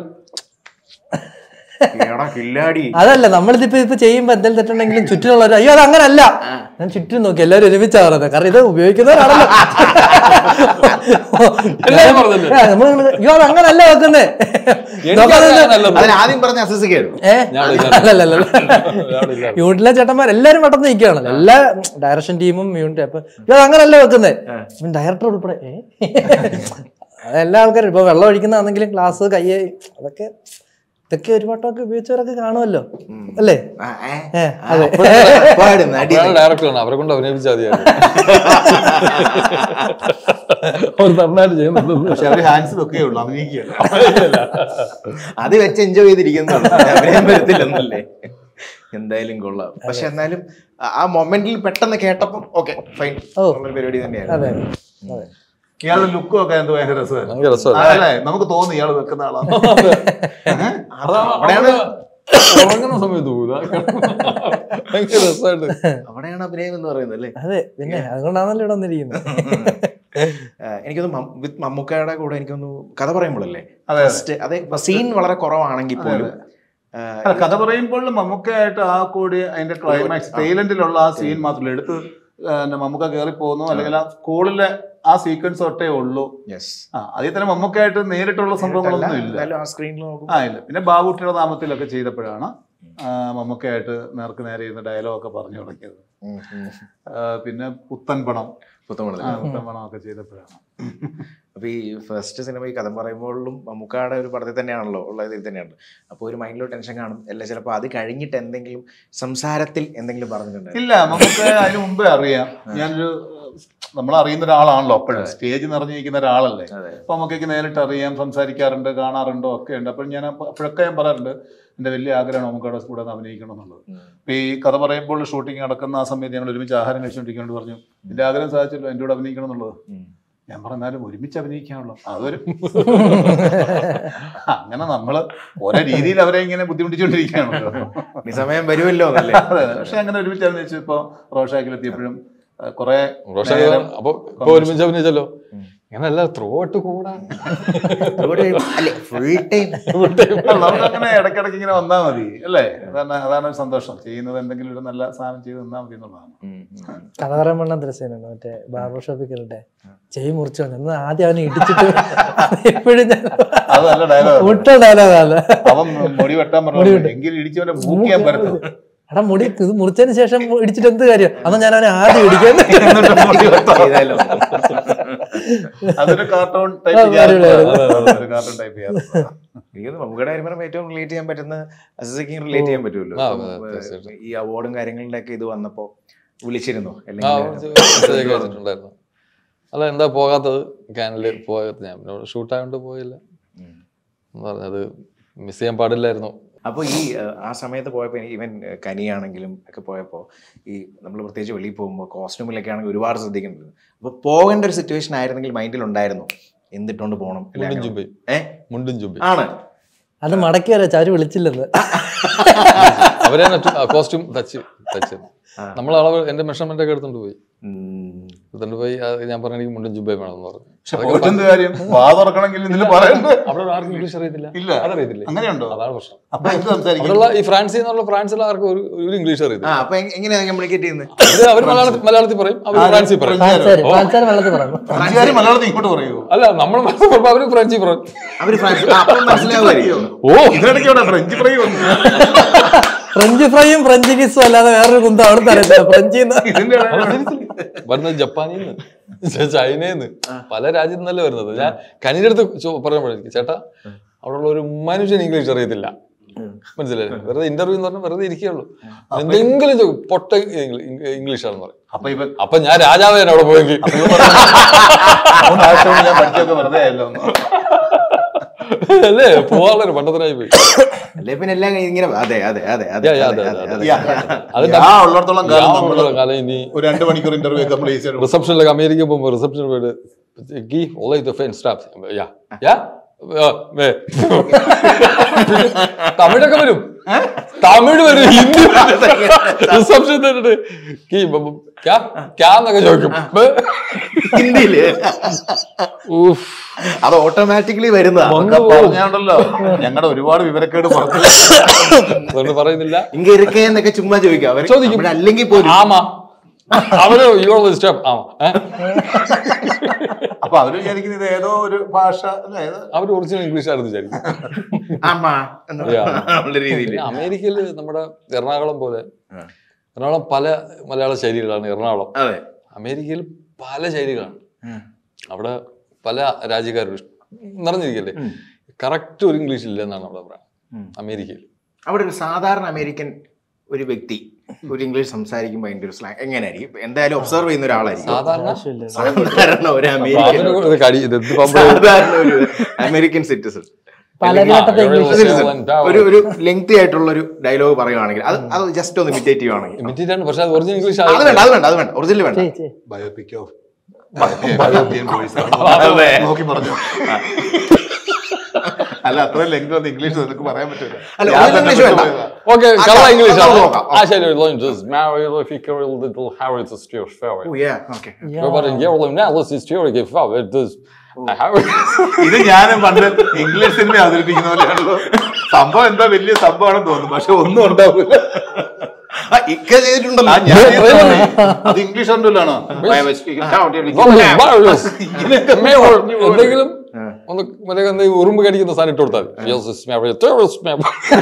എടാ കില്ലാടി അതല്ല നമ്മളിതിപ്പോ ഇപ്പൊ ചെയ്യുമ്പോ എന്തെങ്കിലും തെറ്റുണ്ടെങ്കിലും ചുറ്റിലുള്ളവർ അയ്യോ അത് അങ്ങനല്ല ഞാൻ ചുറ്റും നോക്കി എല്ലാവരും ഒരുമിച്ചാ പറയുന്നത് കാരണം ഇത് ഉപയോഗിക്കുന്നവരാണല്ലോ എല്ലാവരും പറഞ്ഞില്ലേ? ആ, നമ്മള് ഇങ്ങനെ, അയ്യോ അത് അങ്ങനല്ല വെക്കുന്നേ എനിക്കറിയാനല്ലോ. അതിന് ആദ്യം പറഞ്ഞ അസിസിക്കായിരുന്നു ഏ അല്ലല്ല യൂണിറ്റിലെ ചേട്ടന്മാർ എല്ലാരും പെട്ടെന്ന് നിൽക്കുകയാണല്ലോ എല്ലാ ഡയറക്ഷൻ ടീമും യൂണിറ്റ് അപ്പൊ അയ്യോ അത് അങ്ങനല്ല വെക്കുന്നേ ഡയറക്ടർ ഉൾപ്പെടെ ഏ എല്ലാ ആൾക്കാരും ഇപ്പൊ വെള്ളം ഒഴിക്കുന്നതാണെങ്കിലും ഗ്ലാസ് കയ്യ് അതൊക്കെ ഇതൊക്കെ ഒരു വട്ടമൊക്കെ ഉപയോഗിച്ചവരൊക്കെ കാണുമല്ലോ അല്ലേ ആ, ഏ? ഏ, ആ, അപ്പോഴാ പാടുന്നെ, അടി. ഡയറക്ടറാണ് അവരെ കൊണ്ട് അഭിനയിപ്പിച്ചാൽ മതിയായിരുന്നു അവർ നന്നായിട്ട് ചെയ്യുന്നുണ്ട് പക്ഷെ അവര് ഹാൻഡ്സ് വെക്കേ ഉള്ളൂ അഭിനയിക്കുകയല്ല അത് വെച്ച് എൻജോയ് ചെയ്തിരിക്കുന്നുള്ളൂ അഭിനയം വരത്തില്ലെന്നല്ലേ എന്തായാലും കൊള്ളാം പക്ഷെ എന്നാലും ആ- ആ മൊമെന്റിൽ പെട്ടെന്ന് കേട്ടപ്പം ഓക്കെ ഫൈൻ ഓ. ഉള്ള പരിപാടി തന്നെയാണ് അതെ അതെ ഇയാളുടെ ലുക്കും ഒക്കെ എന്തോ ഭയങ്കര രസമായിരുന്നു ഭയങ്കര രസമാണ് അല്ലേ നമുക്ക് തോന്നി ഇയാൾ വെക്കുന്ന ആളാണ് അവിടെയാണ് ഉറങ്ങുന്ന സമയത്ത് പോലും ഭയങ്കര രസമായിട്ട് അവിടെയാണ് അഭിനയം എന്ന് പറയുന്നത് അല്ലേ അതെ പിന്നെ അതുകൊണ്ടാണല്ലോ ഇവിടെ വന്നിരിക്കുന്നത് ആ, എനിക്കൊന്ന് വിത്ത് മമ്മൂക്കയുടെ കൂടെ എനിക്കൊന്ന് കഥ പറയുമ്പോഴല്ലേ അതെ, അതെ. ഫസ്റ്റ് അതെ സീൻ വളരെ കുറവാണെങ്കിൽ പോലും ആ, അല്ല, കഥ പറയുമ്പോൾ മമ്മൂക്കയായിട്ട് ആ കൂടി അതിന്റെ ക്ലൈമാക്സ് ടൈലൻഡിലുള്ള ആ സീൻ മാത്രമല്ല എടുത്ത് ആ, പിന്നെ മമ്മൂക്ക കയറി പോകുന്നു അല്ലെങ്കിൽ ആ സ്കൂളിലെ ആ സീക്വൻസ് തൊട്ടേ ഉള്ളൂ yes. ആ അതിൽ തന്നെ മമ്മൂക്കയായിട്ട് നേരിട്ടുള്ള സംഭവങ്ങളൊന്നും ഇല്ല എന്നാലും ആ സ്ക്രീനിൽ നോക്കുമ്പോൾ ആ ഇല്ല പിന്നെ ബാബുട്ടിയുടെ നാമത്തിലൊക്കെ ചെയ്തപ്പോഴാണ് ആ, മമ്മൂക്കയായിട്ട് നേർക്ക് നേരെ ഇരുന്ന് ഡയലോഗൊക്കെ പറഞ്ഞു തുടങ്ങിയത് ഉം, ഉം. ആ, പിന്നെ പുത്തൻ പണം പുത്തമ്പളത്തിൽ. ആ, പുത്തൻ പണം ഒക്കെ ചെയ്തപ്പോഴാണ് അപ്പൊ ഈ ഫസ്റ്റ് സിനിമ ഈ കഥ പറയുമ്പോഴും മമ്മൂക്കാടെ ഒരു പടത്തിൽ തന്നെയാണല്ലോ ഉള്ള ഇതിൽ തന്നെയാണ് അപ്പോൾ ഒരു മൈൻഡിലോ ടെൻഷൻ കാണും അല്ല ചിലപ്പോൾ അത് കഴിഞ്ഞിട്ട് എന്തെങ്കിലും സംസാരത്തിൽ എന്തെങ്കിലും പറഞ്ഞിട്ടുണ്ടായിരുന്നു ഇല്ല നമുക്ക് അതിന് മുമ്പേ അറിയാം ഞാനൊരു നമ്മൾ അറിയുന്ന ഒരാളാണല്ലോ അപ്പോഴും സ്റ്റേജ് നിറഞ്ഞിരിക്കുന്ന ഒരാളല്ലേ അതെ. അപ്പൊ നമുക്കൊക്കെ നേരിട്ട് അറിയാം സംസാരിക്കാറുണ്ട് കാണാറുണ്ടോ ഒക്കെ ഉണ്ട് അപ്പോൾ ഞാൻ അപ്പ- അപ്പോഴൊക്കെ ഞാൻ പറയാറുണ്ട് എൻ്റെ വലിയ ആഗ്രഹമാണ് നമുക്ക് അവിടെ കൂടെ ഒന്ന് അഭിനയിക്കണം എന്നുള്ളത് അപ്പൊ ഈ കഥ പറയുമ്പോൾ ഷൂട്ടിംഗ് നടക്കുന്ന ആ സമയത്ത് ഞങ്ങൾ ഒരുമിച്ച് ആഹാരം കഴിച്ചുകൊണ്ടിരിക്കൊണ്ട് പറഞ്ഞു എൻ്റെ ആഗ്രഹം സാധിച്ചല്ലോ എൻ്റെ കൂടെ അഭിനയിക്കണം എന്നുള്ളത് ഉം. ഞാൻ പറഞ്ഞാലും ഒരുമിച്ച് അഭിനയിക്കാണല്ലോ അതൊരു അങ്ങനെ നമ്മള് ഓരോ രീതിയിൽ അവരെ ഇങ്ങനെ ബുദ്ധിമുട്ടിച്ചുകൊണ്ടിരിക്കുകയാണല്ലോ ഈ സമയം വരുമല്ലോ എന്നല്ലേ അതെ അതെ. പക്ഷെ അങ്ങനെ ഒരുമിച്ച് അഭിനയിച്ചു ഇപ്പൊ റോഷാക്കിലെത്തിയപ്പോഴും കുറെ റോഷൻ അപ്പൊ ഇപ്പൊ ഒരുമിച്ച് അഭിനയിച്ചല്ലോ ഇങ്ങനല്ല ത്രൂ ഔട്ട് കൂടാ അല്ലേ ഫുൾ ടൈം നമുക്ക് അങ്ങനെ ഇടയ്ക്കിടയ്ക്ക് ഇങ്ങനെ വന്നാൽ മതി അല്ലേ അതാണ് അതാണ് ഒരു സന്തോഷം ചെയ്യുന്നത് എന്തെങ്കിലും ഒരു നല്ല സാധനം ചെയ്ത് നിന്നാൽ മതി എന്നുള്ളതാണ് കഥ പറയാൻ വേണ്ട ദൃശ്യനുണ്ട് മറ്റേ ബാർബർ ഷോപ്പിൽ കയറിട്ടെ ചെവി മുറിച്ചു വന്നു എന്ന് ആദ്യം അവനെ ഇടിച്ചിട്ട് എപ്പോഴും ഞാൻ അത് നല്ല ഡയലോഗ് മുട്ട ഡയലോഗാണ് അവൻ മുടി വെട്ടാൻ പറഞ്ഞു എങ്കിലും ഇടിച്ചവനെ ബുക്ക് ചെയ്യാൻ പറ്റും എടാ മുടി ഇത് മുറിച്ചതിന് ശേഷം ഇടിച്ചിട്ട് എന്ത് കാര്യം അന്ന് ഞാൻ അവനെ ആദ്യം ഇടിക്കാൻ ചെയ്താലോ അതൊരു കാർട്ടൂൺ ആ, ടൈപ്പ് അടിപൊളിയായിരുന്നു. ഒരു കാർട്ടൂൺ ടൈപ്പ് ചെയ്യാം എനിക്ക് മമ്മൂക്കയുടെ കാര്യം പറയുമ്പോൾ ഏറ്റവും റിലേറ്റ് ചെയ്യാൻ പറ്റുന്ന അസിസിക്ക് റിലേറ്റ് ചെയ്യാൻ പറ്റുമല്ലോ ആ, ഇപ്പം, അതെ, ഏഹ്, തീർച്ചയായിട്ടും. ഈ അവാർഡും കാര്യങ്ങളുടെ ഒക്കെ ഇത് വന്നപ്പോ വിളിച്ചിരുന്നു ആ അല്ലെങ്കിൽ മെസ്സേജ് അയച്ചിട്ടുണ്ടായിരുന്നു അല്ല എന്താ പോകാത്തത് ക്യാനല് പോകാത്ത ഞാൻ പിന്നെ ഷൂട്ട് ആയതുകൊണ്ട് പോയില്ല ഉം. എന്ന് പറഞ്ഞത് മിസ് ചെയ്യാൻ പാടില്ലായിരുന്നു അപ്പോൾ ഈ ഏഹ്, ആ സമയത്ത് പോയപ്പോൾ ഈവൻ കനിയാണെങ്കിലും ഒക്കെ പോയപ്പോൾ ഈ നമ്മൾ പ്രത്യേകിച്ച് വെളിയിൽ പോകുമ്പോൾ കോസ്റ്റ്യൂമിലൊക്കെ ആണെങ്കിൽ ഒരുപാട് ശ്രദ്ധിക്കുന്നുണ്ട് അപ്പോൾ പോകേണ്ട ഒരു സിറ്റുവേഷൻ ആയിരുന്നെങ്കിൽ മൈൻഡിൽ ഉണ്ടായിരുന്നു എന്തിട്ടോണ്ട് പോകണം മുണ്ടും ചുബയും ഏ മുണ്ടും ചുബയും ആണ് അത് മടക്കി വരച്ച അവര് വിളിച്ചില്ലെന്ന് അവരെ കോസ്റ്റ്യൂം തച്ച് തച്ച് നമ്മൾ അളവ് എന്റെ മെഷർമെന്റ് ഒക്കെ എടുത്തോണ്ട് പോയി ഉം. എടുത്തോണ്ട് പോയി അത് ഞാൻ പറഞ്ഞു എനിക്ക് മുണ്ടും ജുബയും വേണമെന്ന് പറഞ്ഞു പക്ഷെ പോയിട്ടെന്ത് കാര്യം വാ തുറക്കണമെങ്കിൽ ഇതിൽ പറയണ്ട് അവിടെ ആർക്കും ഇംഗ്ലീഷ് അറിയത്തില്ല ഇല്ല. അതറിയത്തില്ലേ അങ്ങനെയുണ്ടോ അതാണ് പ്രശ്നം അപ്പൊ എന്ത് സംസാരിക്കും അവിടെയുള്ള ഈ ഫ്രാൻസിൽ നിന്നുള്ള ഫ്രാൻസിൽ ആർക്കും ഒരു ഒരു ഇംഗ്ലീഷ് ആ അറിയത്തില്ല അപ്പൊ എങ്- എങ്ങനെയാ കമ്മ്യൂണിക്കേറ്റ് ചെയ്യുന്നത് ഇത് അവർ മലയാളത്തിൽ മലയാളത്തിൽ പറയും അവർ ഫ്രാൻസിൽ പറയും ഫ്രാൻസുകാർ ഫ്രാൻസുകാർ വെള്ളത്തിൽ പറഞ്ഞു ഫ്രഞ്ചുകാർ മലയാളത്തിൽ ഇങ്ങോട്ട് പറയുമോ അല്ല നമ്മൾ മലയാളത്തിൽ പറയുമ്പോൾ അവര് ഫ്രഞ്ചിൽ പറയും അവര് ഫ്രാൻസ് ആ, അപ്പം മനസ്സിലാവുമായിരിക്കും ഓ ഇതിനിടയ്ക്ക് ഇവിടെ ഫ്രഞ്ച് പറയുമോ ഫ്രഞ്ച് ഫ്രൈയും ഫ്രഞ്ച് കിസും അല്ലാതെ വേറൊരു കുന്തം അവിടെ തരത്തില്ല ഫ്രഞ്ചിൽ നിന്ന് ഇതിന്റെ ഇടയിൽ വരുന്നത് ജപ്പാനിൽ നിന്ന് ചൈനയിൽ നിന്ന് പല രാജ്യത്തു നിന്നല്ലേ വരുന്നത് ഞാൻ കനിയുടെ അടുത്ത് ചോ- പറഞ്ഞപ്പോഴേ ചേട്ടാ അവിടെയുള്ള ഒരു മനുഷ്യൻ ഇംഗ്ലീഷ് അറിയത്തില്ല മനസ്സിലായില്ലേ വെറുതെ ഇന്റർവ്യൂ എന്ന് പറഞ്ഞാൽ വെറുതെ ഇരിക്കുകയുള്ളൂ എന്തെങ്കിലും ചോ- പൊട്ട ഇംഗ്ലീ- ഇംഗ്ലീഷാണെന്ന് പറയും അപ്പൊ ഇവ അപ്പൊ ഞാൻ രാജാവേനെ അവിടെ പോയെങ്കിൽ മൂന്നാഴ്ച കൊണ്ട് ഞാൻ പഠിച്ചൊക്കെ വെറുതെ ആയല്ലോ ഒന്ന്. അല്ലേ പോവാനുള്ളൊരു പണ്ടത്തിനായി പോയി അല്ലേ പിന്നെ എല്ലാം ഇങ്ങനെ അതെ അതെ അതെ അതെ Yeah, yeah, അതെ, അതെ, അതെ, അതെ. അതെ. യാ. അത് ഞാൻ ഉള്ളിടത്തോളം കാലം ഞാൻ നമ്മള് ഉള്ള കാലം ഇനി ഒരു രണ്ട് മണിക്കൂർ ഇന്റർവ്യൂ ഒക്കെ നമ്മൾ ഈസിയായിട്ട് റിസപ്ഷനിലൊക്കെ അമേരിക്ക പോകുമ്പോൾ റിസപ്ഷനിൽ പോയിട്ട് ഗീ all the fine staff yeah yeah തമിഴൊക്കെ വരും തമിഴ് വരും ഹിന്ദി റിസപ്ഷൻ തന്നിട്ട് കീ ക്യാ ക്യാ എന്നൊക്കെ ചോദിക്കും ഹിന്ദിയില് ഊഫ്. അത് ഓട്ടോമാറ്റിക്കലി വരുന്നതാ വന്നു പോകും. പറഞ്ഞാണല്ലോ ഞങ്ങളുടെ ഒരുപാട് വിവരക്കേട് പുറത്ത് അതുകൊണ്ട് പറയുന്നില്ല ഇങ്ങ ഇരിക്കേന്നൊക്കെ ചുമ്മാ ചോദിക്കാം അവര് ചോദിക്കും തമിഴ് അല്ലെങ്കിൽ പോലും ആമാ അവര് യുവർ സ്റ്റാഫ് ആമാ ഏ? അപ്പൊ അവര് വിചാരിക്കുന്നത് ഇത് ഏതോ ഒരു ഭാഷ അല്ല ഏത് അവര് ഒറിജിനൽ ഇംഗ്ലീഷായിരുന്നു വിചാരിക്കും ആമാ എന്ന് Yeah. ഉള്ള രീതിയിൽ പിന്നെ അമേരിക്കയിൽ നമ്മുടെ എറണാകുളം പോലെ എറണാകുളം പല മലയാള ശൈലികളാണ് എറണാകുളം അതെ അമേരിക്കയിൽ പല ശൈലികളാണ് അവിടെ പല രാജ്യക്കാരും നിറഞ്ഞിരിക്കല്ലേ കറക്റ്റ് ഒരു ഇംഗ്ലീഷ് ഇല്ല എന്നാണ് അവിടെ പറയുന്നത് അമേരിക്കയിൽ അവിടെ ഒരു സാധാരണ അമേരിക്കൻ ഒരു വ്യക്തി ഒരു ഇംഗ്ലീഷ് സംസാരിക്കുമ്പോൾ അതിന്റെ ഒരു സ്ലാങ് എങ്ങനെയായിരിക്കും എന്തായാലും ഒബ്സർവ് ചെയ്യുന്ന ഒരാളായിരിക്കും സാധാരണ സാധാരണ ഒരു അപ്പൊ അമേരിക്കൻ അതിന് ഒരു കടി ഇത് ഇതിപ്പോ നമ്മള് സാധാരണ ഒരു അമേരിക്കൻ സിറ്റിസൺ പലവട്ടത്തെ ഇംഗ്ലീഷ് ഒരു ഒരു ലെങ്തി ആയിട്ടുള്ള ഒരു ഡയലോഗ് പറയുവാണെങ്കിൽ അത് അത് ജസ്റ്റ് ഒന്ന് ഇമിറ്റേറ്റ് ചെയ്യുവാണെങ്കിൽ imitate ആണ് പക്ഷെ അത് ഒറിജിനൽ ഇംഗ്ലീഷ് അത് വേണ്ട അത് വേണ്ട അത് വേണ്ട ഒറിജിനൽ വേണ്ട ചെയ്, ചെയ്. ബയോപിക് ഓഫ് യൂറോപ്യൻ ബോയ്സ് അതെ. നോക്കി പറഞ്ഞു അല്ല അത്ര ലെങ്ത് ഒന്നും ഇംഗ്ലീഷ് നിനക്ക് പറയാൻ പറ്റില്ല അല്ല, ഞാൻ ഒരു തന്നെ ഇംഗ്ലീഷ് വേണ്ട. വിട്ടുപോയതാ. ഓക്കെ ആ, കളർ അത് ഇംഗ്ലീഷ് നമുക്ക് ആണ് നോക്കാം. ആ ശരി launches Mary if you carry a little Harriet is your favorite. Oh, yeah, okay. But in your analysis theory give out it is ഇത് ഞാൻ പണ്ട് ഇംഗ്ലീഷ് സിനിമ അവതരിപ്പിക്കുന്ന പോലെയാണല്ലോ സംഭവം എന്താ വലിയ സംഭവമാണെന്ന് തോന്നുന്നു പക്ഷെ ഒന്നും ഉണ്ടാവില്ല ആ, ഇക്ക ചെയ്തിട്ടുണ്ടല്ലോ ആ, ഞാൻ ചെയ്തതാണ്. അത് ഇംഗ്ലീഷ് ഉണ്ടല്ലോ എന്തെങ്കിലും ഒന്ന് മറ്റേ എന്തെങ്കിലും ഉറുമ്പ് കടിക്കുന്ന സാധനം ഇട്ട് കൊടുത്താൽ മതി. Yes, it's Mary. There is Mary.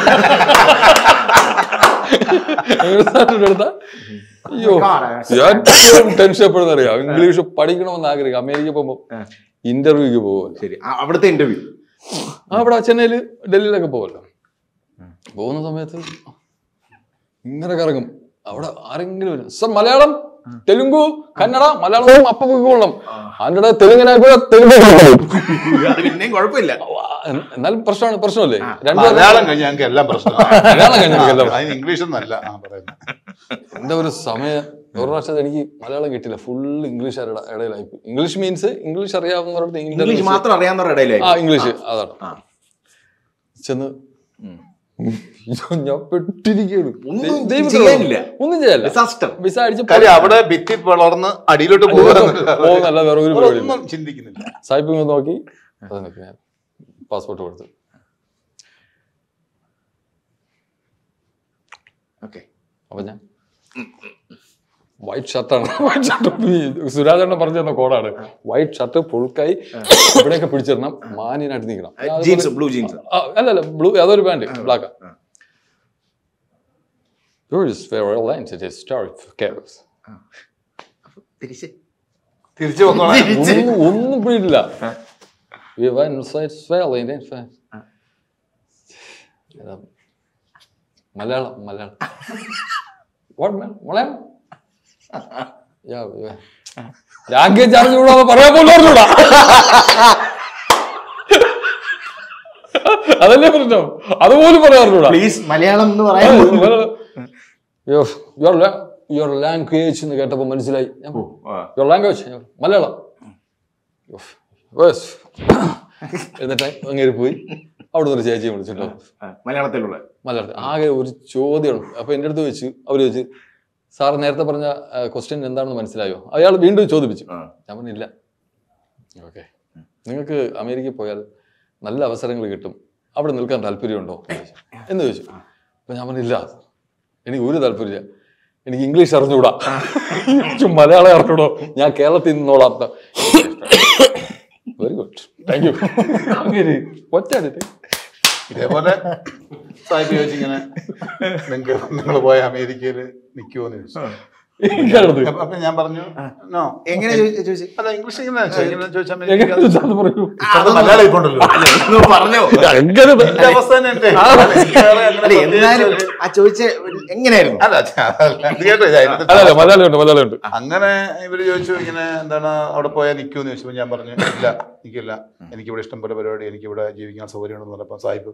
അങ്ങനെ സാധനം ഇട്ട് കൊടുത്താൽ അയ്യോ ഏറ്റവും ടെൻഷൻ എപ്പോഴും അറിയാം ഇംഗ്ലീഷ് പഠിക്കണമെന്ന് ആഗ്രഹിക്കും അമേരിക്ക പോകുമ്പോൾ ഇന്റർവ്യൂക്ക് പോകുമല്ലോ ശരി ആ, അവിടുത്തെ ഇന്റർവ്യൂ ആ അവിടെ ചെന്നൈയിൽ ഡൽഹിയിലൊക്കെ പോകുമല്ലോ പോകുന്ന സമയത്ത് ഇങ്ങനെ കറങ്ങും അവിടെ ആരെങ്കിലും വരും സർ മലയാളം തെലുങ്കു കന്നഡ മലയാളം അപ്പൊ പോയിക്കൊള്ളണം അതിൻ്റെ തെലുങ്കിനായപ്പോ തെലുങ്ക് അത് പിന്നെയും കുഴപ്പമില്ല എന്നാലും പ്രശ്നമാണ് പ്രശ്നമല്ലേ രണ്ടു മലയാളം കഴിഞ്ഞ ഞങ്ങൾക്ക് എല്ലാം പ്രശ്നം മലയാളം കഴിഞ്ഞ ഞങ്ങൾക്ക് എല്ലാം അതിന് ഇംഗ്ലീഷ് ഒന്നല്ല ആ പറയുന്നത് എന്റെ ഒരു സമയം ഒരു പ്രാവശ്യം എനിക്ക് മലയാളം കിട്ടില്ല ഫുൾ ഇംഗ്ലീഷ് ഇടയിലായി പോയി. ഇംഗ്ലീഷ് മീൻസ് ഇംഗ്ലീഷ് അറിയാവുന്നവരുടെ ഇംഗ്ലീഷ് മാത്രം അറിയാവുന്നവരുടെ ഇടയിലായി ആ ഇംഗ്ലീഷ് അതാണ് ആ. ചെന്ന് ഞാൻ പെട്ടിരിക്കുകയാണ് ഒന്നും ദൈവത്തിന് ചെയ്യാനില്ല. ഒന്നും ചെയ്യാനില്ല Disaster. വിസ അടിച്ച് കാര്യം അവിടെ ഭിത്തി വളർന്ന് അടിയിലോട്ട് പോകുന്നല്ല വേറെ ഒരു പരിപാടി ഒന്നും ചിന്തിക്കുന്നില്ല സായിപ്പ് നോക്കി അതിനൊക്കെ ഞാൻ പാസ്പോർട്ട് കൊടുത്തു ഓക്കെ അപ്പൊ ഞാൻ വൈറ്റ് ഷർട്ടാണ് വൈറ്റ് ഷർട്ട് സുരാജണ്ണൻ പറഞ്ഞു തന്ന കോഡാണ് വൈറ്റ് ഷർട്ട് പുഴുക്കായി ഇവിടെയൊക്കെ പിടിച്ചിടണം മാന്യനായിട്ട് നിൽക്കണം ഞാൻ അതുപോലെ- ജീൻസ് ബ്ലൂ ജീൻസ് ആ, അല്ലല്ല ബ്ലൂ അതൊരു pant black Yours very lines it is story for chaos. തിരിച്ച് തിരിച്ചു വന്നോളാം ഒന്നും ഒന്നും പിടിയിട്ടില്ല We went inside swell in it. ഏതാ? Malayalam Malayalam What man? Malayalam language അറിഞ്ഞുകൂടാ പറയാൻ പോലും അറിഞ്ഞൂടാ അതല്ലേ പ്രശ്നം അതുപോലും പറയാൻ അറിഞ്ഞൂടാ പ്ലീസ് മലയാളം എന്ന് പറയാൻ യുവർ ലാംഗ്വേജ് എന്ന് കേട്ടപ്പോ മനസ്സിലായി ഞാൻ ആ. യുവർ ലാംഗ്വേജ് മലയാളം ഉഫ്. Yes. എന്നിട്ട് അങ്ങനെ പോയി അവിടെ നിന്ന് ഒരു ചേച്ചിയെ വിളിച്ചിട്ടോ ആ, മലയാളത്തിലുള്ള മലയാളത്തിൽ ആകെ ഒരു ചോദ്യമാണ് അപ്പൊ എൻ്റെ അടുത്ത് വെച്ച് അവർ വെച്ച് സാർ നേരത്തെ പറഞ്ഞ ക്വസ്റ്റ്യൻ എന്താണെന്ന് മനസ്സിലായോ അയാൾ വീണ്ടും ചോദിപ്പിച്ചു ആ. ഞാൻ പറഞ്ഞില്ല ഓക്കെ നിങ്ങൾക്ക് അമേരിക്കയിൽ പോയാൽ നല്ല അവസരങ്ങൾ കിട്ടും അവിടെ നിൽക്കാൻ താല്പര്യമുണ്ടോ എന്ന് ചോദിച്ചു. എന്ന് ചോദിച്ചു അപ്പൊ ഞാൻ പറഞ്ഞില്ല എനിക്ക് ഒരു താല്പര്യമില്ല എനിക്ക് ഇംഗ്ലീഷ് അറിഞ്ഞുകൂടാ എനിക്ക് മലയാളം അറിഞ്ഞൂടോ ഞാൻ കേരളത്തിൽ നിന്നോളാം വെരി ഗുഡ് താങ്ക് യു അങ്ങനെ ഒറ്റ ഇതേപോലെ സാഹിബ് ചോദിച്ചിങ്ങനെ നിങ്ങൾക്ക് നിങ്ങൾ പോയ അമേരിക്കയിൽ നിൽക്കുമോന്ന് ചോദിച്ചു എനിക്കറിയരുത്. അപ്പൊ- അപ്പൊ ഞാൻ പറഞ്ഞു നോ എങ്ങനെ ചോദിച്ചു ചോദിച്ചു അല്ല ഇംഗ്ലീഷ് എങ്ങനെ എങ്ങനെ ചോദിച്ചാൽ മതി? എങ്ങനെ ചോദിച്ചാൽ പറയൂ അത് മലയാളം ഇപ്പോണ്ടല്ലോ പറഞ്ഞോ എങ്ങനെ എന്റെ അവസ്ഥ തന്നെ ഉണ്ട്. എനിക്ക് വേറെ അങ്ങനെ അല്ല എന്നാലും പ്രത്യേകിച്ച് ആ ചോദിച്ച എങ്ങനെയായിരുന്നു അല്ല അതല്ല. ഇത് കേട്ടോ, ഇത് അതിനകത്ത് അല്ല അല്ല മലയാളം ഉണ്ട് മലയാളം ഉണ്ട് അങ്ങനെ ഇവര് ചോദിച്ചു ഇങ്ങനെ എന്താണ് അവിടെ പോയാൽ നിൽക്കുമെന്ന് ചോദിച്ചപ്പോൾ ഞാൻ പറഞ്ഞു ഇല്ല നിൽക്കില്ല എനിക്കിവിടെ ഇഷ്ടം പോലെ പരിപാടി എനിക്കിവിടെ ജീവിക്കാൻ സൗകര്യമുണ്ടെന്ന് പറഞ്ഞപ്പോൾ സാഹിബ്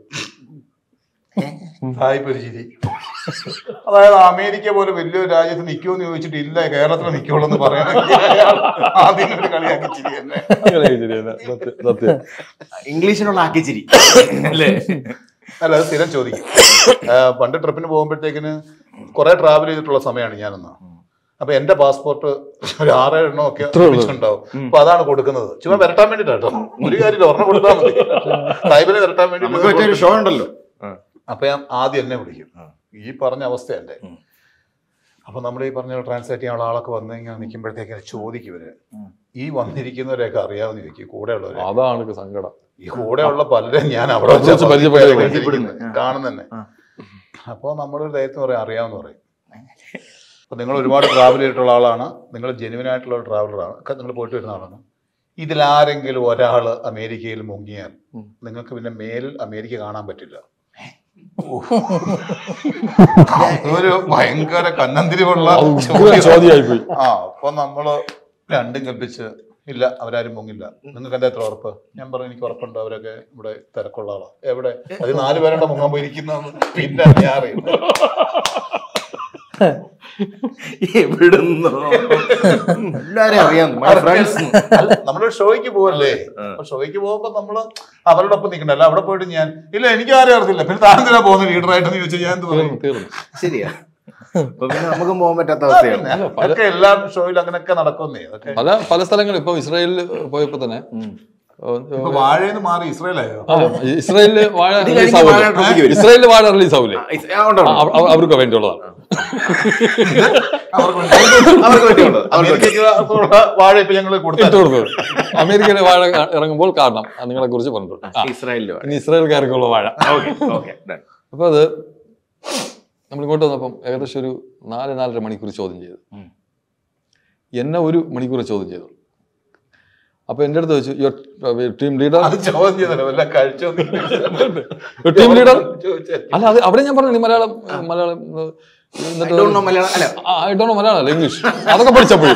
സാഹിബ് ഒരു ചിരി അതായത് അമേരിക്ക പോലെ വലിയൊരു രാജ്യത്ത് നിൽക്കുമെന്ന് ചോദിച്ചിട്ട് ഇല്ല കേരളത്തിൽ നിൽക്കുള്ളൂ എന്ന് പറയണമെങ്കിൽ അയാൾ ആദ്യം ഒരു കളിയാക്കി ചിരി തന്നെ അങ്ങനെ ശരിയാണ്. സത്യം സത്യം ഇംഗ്ലീഷിനുള്ള ആക്കിച്ചിരി അല്ലേ അല്ല അത് സ്ഥിരം ചോദിക്കും ആ, പണ്ട് ട്രിപ്പിന് പോകുമ്പോഴത്തേക്കിന് കുറെ ട്രാവൽ ചെയ്തിട്ടുള്ള സമയമാണ് ഞാനന്ന് അപ്പൊ എന്റെ പാസ്പോർട്ട് ഒരു ആറേഴ് എണ്ണം ഒക്കെ ഉണ്ടാവും അപ്പൊ അതാണ് കൊടുക്കുന്നത് ചുമ്മാ വരട്ടാൻ വേണ്ടിട്ടാട്ടോ ഒരു കാര്യമില്ല ഒരെണ്ണം കൊടുത്താൽ മതി സാഹിബിനെ വരട്ടാൻ വേണ്ടി നമുക്ക് മറ്റൊരു ഷോ ഉണ്ടല്ലോ അപ്പൊ ഞാൻ ആദ്യം എന്നെ വിളിക്കും ഈ പറഞ്ഞ അവസ്ഥ എന്റെ അപ്പൊ നമ്മൾ ഈ പറഞ്ഞ ട്രാൻസ്ലേറ്റ് ചെയ്യാനുള്ള ആളൊക്കെ വന്ന് ഇങ്ങനെ നിൽക്കുമ്പോഴത്തേക്ക് ചോദിക്കും ഇവര് ഈ വന്നിരിക്കുന്നവരെയൊക്കെ അറിയാവുന്ന ചോദിക്കും കൂടെ ഉള്ളവരെ അതാണ് എനിക്ക് സങ്കടം ഈ കൂടെയുള്ള പലരും ഞാൻ അവിടെ അവിടെ വെച്ച് പരിചയപ്പെടുന്നത്. പരിചയപ്പെടുന്നത് കാണുന്നെ അപ്പോൾ നമ്മളൊരു ധൈര്യത്തിന് പറയും അറിയാമെന്ന് പറയും അപ്പോൾ നിങ്ങൾ ഒരുപാട് ട്രാവൽ ചെയ്തിട്ടുള്ള ആളാണ് നിങ്ങൾ ജെനുവിൻ ആയിട്ടുള്ള ഒരു ട്രാവലറാണ് ഒക്കെ നിങ്ങൾ പോയിട്ട് വരുന്ന ആളാണ് ഇതിലാരെങ്കിലും ഒരാൾ അമേരിക്കയിൽ മുങ്ങിയാൽ നിങ്ങൾക്ക് പിന്നെ മേലിൽ അമേരിക്ക കാണാൻ പറ്റില്ല ഒരു ഭയങ്കര കന്നന്തിരിവുള്ള ചോദ്യം. ചോദ്യമായി പോയി ആ അപ്പൊ നമ്മള് രണ്ടും കൽപ്പിച്ച് ഇല്ല അവരാരും പൊങ്ങില്ല നിങ്ങൾക്ക് എന്താ എത്ര ഉറപ്പ് ഞാൻ പറഞ്ഞു എനിക്ക് ഉറപ്പുണ്ട് അവരൊക്കെ ഇവിടെ തിരക്കുള്ള ആളാ എവിടെ അത് നാല് പേരുടെ മുങ്ങാൻ പോയിരിക്കുന്ന പിന്നെ ഞാൻ അറിയുന്നു എവിടുന്നോ എല്ലാരും അറിയാം ഫ്രണ്ട്സ് അല്ല, നമ്മളൊരു ഷോയ്ക്ക് പോവല്ലേ അപ്പൊ ഷോയ്ക്ക് പോകുമ്പോ നമ്മള് അവരുടെ ഒപ്പം നിൽക്കണ്ടല്ല അവിടെ പോയിട്ട് ഞാൻ ഇല്ല എനിക്ക് ആരും അറിയത്തില്ല പിന്നെ താൻ എന്തിനാ പോകുന്ന ലീഡറായിട്ടെന്ന് ചോദിച്ചാൽ ഞാൻ എന്ത് പറയും തീർന്നു തീർന്നു ശരിയാ അപ്പൊ പിന്നെ നമുക്കും പോകാൻ പറ്റാത്ത അവസ്ഥയാണ് പിന്നെ അതൊക്കെ എല്ലാ ഷോയിലും അങ്ങനെയൊക്കെ നടക്കുന്നേ അതൊക്കെ പല പല സ്ഥലങ്ങളിൽ ഇപ്പൊ ഇസ്രായേലിൽ പോയപ്പോ തന്നെ ഇപ്പൊ വാഴയെന്ന് മാറി ഇസ്രായേലായോ ആ, ഇസ്രായേലില് വാഴ ഇത് റിലീസ് കഴിഞ്ഞ് വാഴ ആവുമല്ലോ ട്രോഫിക്ക് വരും. ഇസ്രായേലില് വാഴ റിലീസ് ആവൂലേ ആ, ഇസ്- ആ, ഉണ്ട്, ഉണ്ട്. ആ, അവ- അവർക്ക് വേണ്ടിയുള്ളതാണ് അവർക്ക് അവർക്ക് വേണ്ടിയുള്ളത് അവർക്ക് വേണ്ടി. അമേരിക്കയ്ക്കുള്ള വാഴ ഇപ്പൊ ഞങ്ങൾ ഇട്ട് കൊടുത്തു കൊടുത്തത് അമേരിക്കയിലെ വാഴ കാ- ഇറങ്ങുമ്പോൾ കാണണം അത് നിങ്ങളെ കുറിച്ച് പറഞ്ഞിട്ടുണ്ട് ആ, ഇസ്രായേലില് ഇനി ഇസ്രായേൽക്കാർക്കുള്ള വാഴ ഓക്കെ ഓക്കെ അപ്പൊ അത് നമ്മൾ ഇങ്ങോട്ട് വന്നപ്പം ഏകദേശം ഒരു നാല് നാലര മണിക്കൂർ ചോദ്യം ചെയ്തു എന്നെ ഒരു മണിക്കൂർ ചോദ്യം ചെയ്തു അപ്പൊ എന്റെ അടുത്ത് വെച്ചു യുവർ ടീം ലീഡർ അത് ചോദ്യം ചെയ്തല്ലോ വല്ല കഴിച്ചോ ടീം ലീഡർ ചോദിച്ചേ അല്ല അത് അവിടെ ഞാൻ പറഞ്ഞു മലയാളം മലയാളം ഏ, എന്നിട്ട് I don't know മലയാളം അല്ല ഐ ഡോണ്ട് മലയാളം അല്ല ഇംഗ്ലീഷ് അതൊക്കെ പഠിച്ചപ്പോഴും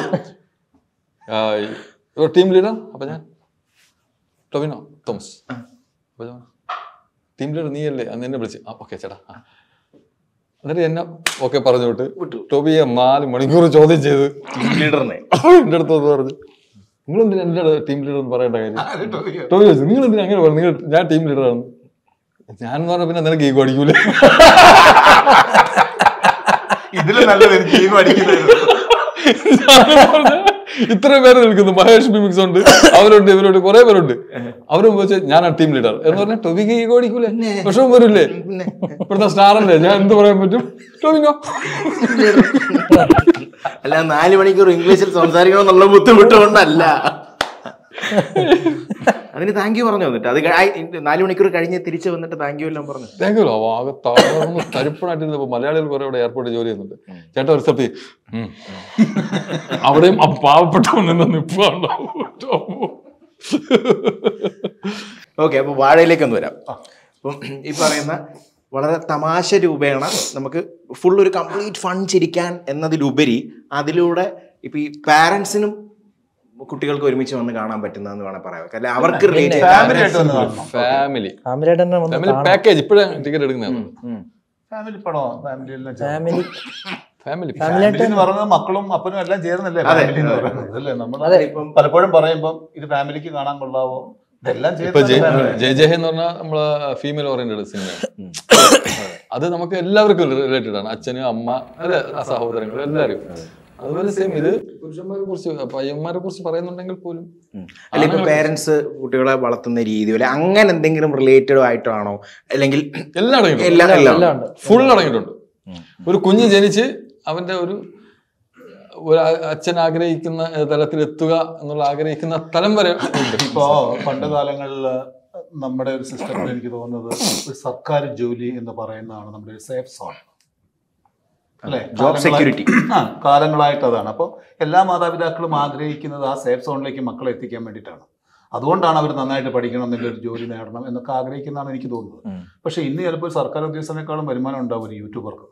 യുവർ ടീം ലീഡർ അപ്പൊ ഞാൻ ടൊവിനോ തോമസ് അപ്പൊ ഞാൻ ടീം ലീഡർ നീയല്ലേ അന്ന് എന്നെ വിളിച്ച് ആ ഓക്കെ ചേട്ടാ ആ. എന്നിട്ട് എന്നെ ഓക്കെ പറഞ്ഞു വിട്ട് ടോബിയെ നാല് മണിക്കൂർ ചോദ്യം ചെയ്ത് ലീഡറിനെ എന്റെ അടുത്ത് വന്ന് പറഞ്ഞു നിങ്ങൾ എന്തിനാ എന്റെ ടീം ലീഡർ എന്ന് പറയേണ്ട കാര്യം ടോബി ചോദിച്ചു നിങ്ങൾ എന്തിനാ അങ്ങനെ പറഞ്ഞു നിങ്ങൾ ഞാൻ ടീം ലീഡറാണ് ഞാൻ പറഞ്ഞ പിന്നെ നിനക്ക് ഈഗോ അടിക്കൂലേ ഇതില് നല്ലത് എനിക്ക് ഈ അടിക്കുന്നത് ഞാനും പറഞ്ഞ് ഇത്രയും പേര് നിൽക്കുന്നു മഹേഷ് മിമിക്സ് ഉണ്ട് അവരുണ്ട് ഇവരുണ്ട് കുറെ പേരുണ്ട് അവരും വെച്ച് ഞാനാണ് ടീം ലീഡർ എന്ന് പറഞ്ഞാൽ ടൊബിക്ക് ഈഗോ അടിക്കൂലേ വിഷമം വരില്ലേ ഇവിടുത്തെ സ്റ്റാർ അല്ലേ ഞാൻ എന്ത് പറയാൻ പറ്റും ടൊബിങ്ങോ അല്ല നാല് മണിക്കൂർ ഇംഗ്ലീഷിൽ സംസാരിക്കണമെന്നുള്ള ബുദ്ധിമുട്ടുകൊണ്ടല്ല അതിന് താങ്ക് യു പറഞ്ഞു വന്നിട്ട് അത് കഴി- ആ, നാല് മണിക്കൂർ കഴിഞ്ഞ് തിരിച്ചു വന്നിട്ട് താങ്ക് യു എല്ലാം പറഞ്ഞു താങ്ക് യു ആകെ തളർന്ന് തരിപ്പണായിട്ട് മലയാളികൾ കുറെ ഇവിടെ എയർപോർട്ടിൽ ജോലി ചെയ്യുന്നുണ്ട് ചേട്ടാ ഒരു സ്ഥലത്ത് ഉം. അവിടെയും ആ പാവപ്പെട്ടവൻ നിന്ന് നിൽപ്പുണ്ടാവും ഓക്കെ അപ്പൊ വാഴയിലേക്ക് ഒന്ന് വരാം അപ്പം ഈ പറയുന്ന വളരെ തമാശ രൂപേണ നമുക്ക് ഫുൾ ഒരു കംപ്ലീറ്റ് ഫൺ ചിരിക്കാൻ എന്നതിലുപരി അതിലൂടെ ഇപ്പൊ ഈ പാരന്റ്സിനും കുട്ടികൾക്ക് ഒരുമിച്ച് വന്ന് കാണാൻ പറ്റുന്നതെന്ന് വേണം പറയാം അല്ലെ അവർക്ക് റിലേറ്റ് ഫാമിലി ആയിട്ട് വന്ന് കാണണം ഫാമിലി ഫാമിലിയായിട്ട് തന്നെ വന്ന് ഫാമിലി പാക്കേജ് ഇപ്പോഴാണ് ടിക്കറ്റ് എടുക്കുന്നത് ഫാമിലി പടോ ഫാമിലിയിൽ ഫാമിലി ഫാമിലി ഫാമിലിയായിട്ട് ഫാമിലി എന്ന് പറയുന്നത് മക്കളും അപ്പനും എല്ലാം ചേർന്നല്ലേ അതെ, ഫാമിലി എന്ന് അതെ. പറയുന്നത് അല്ലേ നമ്മൾ അതെ. ഇപ്പം പലപ്പോഴും പറയുമ്പോൾ ഇത് ഫാമിലിക്ക് കാണാൻ കൊള്ളാവോ ഇതെല്ലാം ഇപ്പൊ ജയ് ചേർന്ന് ജയ് ജയ് എന്ന് പറഞ്ഞാൽ നമ്മള് ഫീമെയിൽ ഓറിയന്റഡ് സിനിമയാണ് അത് നമുക്ക് എല്ലാവർക്കും റിലേറ്റഡ് ആണ് അച്ഛന് അമ്മ അല്ലെ സഹോദരങ്ങൾ എല്ലാവരും അതുപോലെ സെയിം ഇത് പുരുഷന്മാരെ കുറിച്ച് പയ്യന്മാരെ കുറിച്ച് പറയുന്നുണ്ടെങ്കിൽ പോലും അല്ല ഇപ്പൊ പേരൻസ് കുട്ടികളെ വളർത്തുന്ന രീതി അല്ലെ അങ്ങനെ എന്തെങ്കിലും റിലേറ്റഡ് ആയിട്ടാണോ അല്ലെങ്കിൽ എല്ലാം അടങ്ങിയിട്ടുണ്ട് എല്ലാം എല്ലാം എല്ലാം ഉണ്ട് ഫുൾ അടങ്ങിയിട്ടുണ്ട് ഒരു കുഞ്ഞ് ജനിച്ച് അവന്റെ ഒരു ഒരു അ- അച്ഛൻ ആഗ്രഹിക്കുന്ന തലത്തിൽ എത്തുക എന്നുള്ള ആഗ്രഹിക്കുന്ന തലം വരെ ഉണ്ട് ഇപ്പോ പണ്ട് കാലങ്ങളിൽ നമ്മുടെ ഒരു സിസ്റ്റത്തിൽ എനിക്ക് തോന്നുന്നത് ഒരു സർക്കാർ ജോലി എന്ന് പറയുന്നതാണ് നമ്മുടെ ഒരു സേഫ് സോൺ അല്ലെ ജോബ് സെക്യൂരിറ്റി ആ കാലങ്ങളായിട്ട് അതാണ് അപ്പോൾ എല്ലാ മാതാപിതാക്കളും ആഗ്രഹിക്കുന്നത് ആ സേഫ് സോണിലേക്ക് മക്കളെ എത്തിക്കാൻ വേണ്ടിയിട്ടാണ് അതുകൊണ്ടാണ് അവർ നന്നായിട്ട് പഠിക്കണം എന്നൊരു ജോലി നേടണം എന്നൊക്കെ ആഗ്രഹിക്കുന്നതാണ് എനിക്ക് തോന്നുന്നത് പക്ഷെ ഇന്ന് ചിലപ്പോൾ ഒരു സർക്കാർ ഉദ്യോഗസ്ഥനേക്കാളും വരുമാനം ഉണ്ടാവും ഒരു യൂട്യൂബർക്ക്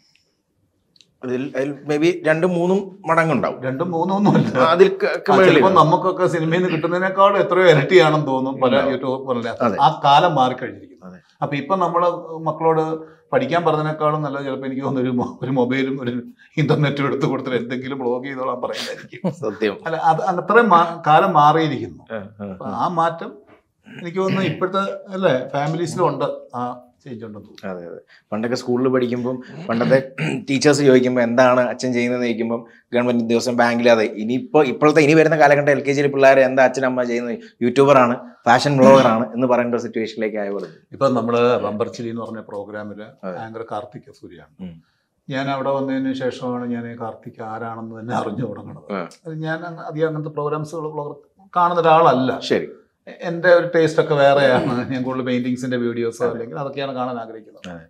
അതിൽ അതിൽ മേ ബി രണ്ടും മൂന്നും മടങ്ങുണ്ടാവും രണ്ടും മൂന്നും ഒന്നുമല്ല ആ, അതിൽ ക- ക- മേളിൽ ചിലപ്പോൾ നമുക്കൊക്കെ സിനിമയിൽ നിന്ന് കിട്ടുന്നതിനേക്കാളും എത്രയോ ഇരട്ടിയാണെന്ന് തോന്നും പല യൂട്യൂബ് അതെ. ആ കാലം മാറിക്കഴിഞ്ഞിരിക്കുന്നു അതെ. അപ്പൊ ഇപ്പൊ നമ്മള് മക്കളോട് പഠിക്കാൻ പറഞ്ഞതിനേക്കാളും നല്ലത് ചിലപ്പോൾ എനിക്ക് തോന്നുന്നു ഒരു മൊ- ഒരു മൊബൈലും ഒരു ഇന്റർനെറ്റും എടുത്ത് കൊടുത്തിട്ട് എന്തെങ്കിലും ബ്ലോഗ് ചെയ്തോളാൻ പറയുന്നതായിരിക്കും സത്യം അല്ല അത് അത്രയും മാ- കാലം മാറിയിരിക്കുന്നു ആ, ആ. അപ്പൊ ആ മാറ്റം എനിക്ക് തോന്നുന്നു ഇപ്പോഴത്തെ അല്ലേ ഫാമിലീസിലും ഉണ്ട് ആ ചേഞ്ച് ഉണ്ടെന്ന് തോന്നുന്നു അതെ അതെ പണ്ടൊക്കെ സ്കൂളിൽ പഠിക്കുമ്പം പണ്ടത്തെ ടീച്ചേഴ്സ് ചോദിക്കുമ്പോൾ എന്താണ് അച്ഛൻ ചെയ്യുന്നത് ചോദിക്കുമ്പോൾ ഗവൺമെന്റ് ഉദ്യോഗസ്ഥൻ ബാങ്കിൽ അതെ ഇനിയിപ്പോൾ ഇപ്പോഴത്തെ ഇനി വരുന്ന കാലഘട്ടം എൽ കെ ജിയിലെ പിള്ളേർ എന്താ അച്ഛൻ അമ്മ ചെയ്യുന്നത് യൂട്യൂബറാണ് ഫാഷൻ ബ്ലോഗറാണ് എന്ന് പറയുന്ന സിറ്റുവേഷനിലേക്ക് ആയ പോലെ ഇപ്പൊ നമ്മള് റബ്ബർച്ചിലി എന്ന് പറഞ്ഞ പ്രോഗ്രാമില് അതെ. ആങ്കർ കാർത്തിക് സൂര്യാണ് ഉം. ഞാൻ അവിടെ വന്നതിന് ശേഷമാണ് ഞാൻ ഈ കാർത്തിക് ആരാണെന്ന് തന്നെ അറിഞ്ഞു തുടങ്ങുന്നത് ആ. അത് ഞാൻ അങ്ങ- അധികം അങ്ങനത്തെ പ്രോഗ്രാംസുകൾ കാണുന്ന ഒരാളല്ല ശരി എൻ്റെ ഒരു ടേസ്റ്റ് ഒക്കെ വേറെയാണ് ഞാൻ കൂടുതൽ പെയിന്റിങ്സിന്റെ വീഡിയോസോ അല്ലെങ്കിൽ അതൊക്കെയാണ് കാണാൻ ആഗ്രഹിക്കുന്നത് അതെ.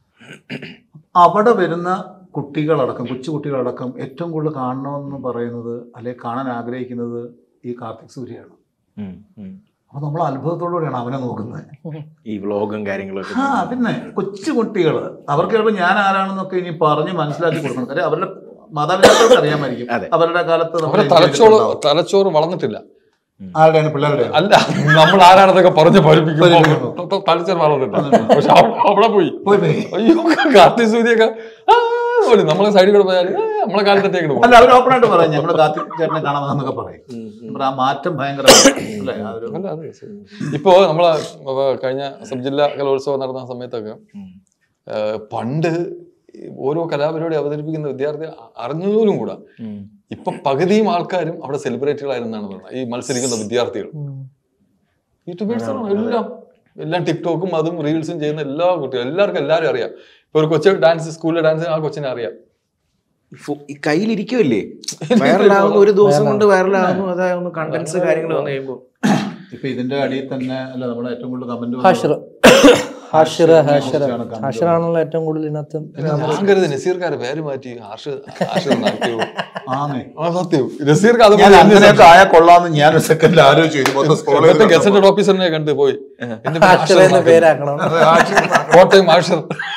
അവിടെ വരുന്ന കുട്ടികളടക്കം കൊച്ചു കുട്ടികളടക്കം ഏറ്റവും കൂടുതൽ കാണണമെന്ന് പറയുന്നത് അല്ലെങ്കിൽ കാണാൻ ആഗ്രഹിക്കുന്നത് ഈ കാർത്തിക് സൂര്യയാണ് ഉം, ഉം. അപ്പൊ നമ്മൾ അത്ഭുതത്തോടുകൂടിയാണ് അവനെ നോക്കുന്നത് ഈ വ്ളോഗും കാര്യങ്ങളൊക്കെ ആ പിന്നെ കൊച്ചു കുട്ടികൾ അവർക്ക് ചിലപ്പോൾ ഞാൻ ആരാണെന്നൊക്കെ ഇനി പറഞ്ഞ് മനസ്സിലാക്കി കൊടുക്കണം കാര്യം അവരുടെ മാതാപിതാക്കൾക്ക് അറിയാമായിരിക്കും അതെ. അവരുടെ കാലത്ത് നമ്മൾ അവരുടെ enjoy തലച്ചോറ് ചെയ്തിട്ടുണ്ടാവും. തലച്ചോറ് വളർന്നിട്ടില്ല ആരുടെയാണ് പിള്ളേരുടെ അല്ല നമ്മൾ ആരാണെന്നൊക്കെ പറഞ്ഞ് പഠിപ്പിക്കും. പഠിപ്പിക്കും തലച്ചോറ് വളർന്നില്ല പക്ഷെ അവ- അവിടെ പോയി പോയി പോയി. അയ്യോ കാർത്തി സൂര്യൊക്കെ ആ, പോലും നമ്മളെ സൈഡിൽ കൂടെ പോയാൽ ആ, നമ്മളെ കാലത്തേക്ക് പോകും അല്ല അവർ ഓപ്പണായിട്ട് പറയാം ഞങ്ങൾ കാർത്തിക് ചേട്ടനെ കാണാമെന്നൊക്കെ പറയും അപ്പോൾ ആ മാറ്റം ഭയങ്കര അല്ലേ ആ ഒരു അല്ല അതെ ശരി. ഇപ്പോ നമ്മളെ അവ കഴിഞ്ഞ സബ് ജില്ലാ കലോത്സവം നടന്ന സമയത്തൊക്കെ ഉം. ആ, പണ്ട് ഈ ഓരോ കലാപരിപാടി അവതരിപ്പിക്കുന്ന വിദ്യാർത്ഥികൾ അറിഞ്ഞതുപോലും കൂടാ ഉം. ഇപ്പൊ പകുതിയും ആൾക്കാരും അവിടെ സെലിബ്രിറ്റികളായിരുന്നാണ് പറയുന്നത് ഈ മത്സരിക്കുന്ന വിദ്യാർത്ഥികൾ യൂട്യൂബേഴ്സാണ് എല്ലാം എല്ലാം ടിക്ടോക്കും അതും റീൽസും ചെയ്യുന്ന എല്ലാ കുട്ടികളും എല്ലാവർക്കും എല്ലാവരും അറിയാം ഇപ്പൊ ഒരു കൊച്ചു ഡാൻസ് സ്കൂളിലെ ഡാൻസ് ആ കൊച്ചിനെ അറിയാം ഫു- ഈ കയ്യിലിരിക്കുമല്ലേ വൈറലാകുന്നു ഒരു ദിവസം കൊണ്ട് വൈറലാകുന്നു അതായത് കണ്ടന്റ്സ് കാര്യങ്ങൾ വന്നു കഴിയുമ്പോൾ ഇപ്പൊ ഇതിന്റെ അടിയിൽ തന്നെ അല്ല നമ്മുടെ ഏറ്റവും കൂടുതൽ കമന്റ് ഹാഷിർ ഹാഷിർ ഹാഷിർ ആണ് comment. ഹാഷിറാണല്ലോ ഏറ്റവും കൂടുതൽ ഇതിനകത്ത് ഞാൻ കരുതി നസീർക്കാരെ പേര് മാറ്റി ഹാർഷ് ഹാർഷ് എന്നാക്കിയോ ആന്നേ ആ സത്യം നസീർക്ക് അത് ഞാൻ അങ്ങനെയൊക്കെ ആയാൽ കൊള്ളാന്ന് ഞാൻ ഒരു സെക്കൻഡിൽ ആലോചിച്ചു ഇത് മൊത്തം scroll ചെയ്ത് മറ്റേ ഗസറ്റഡ് ഓഫീസറിനെ കണ്ട് പോയി എന്റെ പേര് ഹാഷിർ ഹാഷിർ എന്ന എന്നാക്കി. പേരാക്കണം കോട്ടയം ഹാഷിർ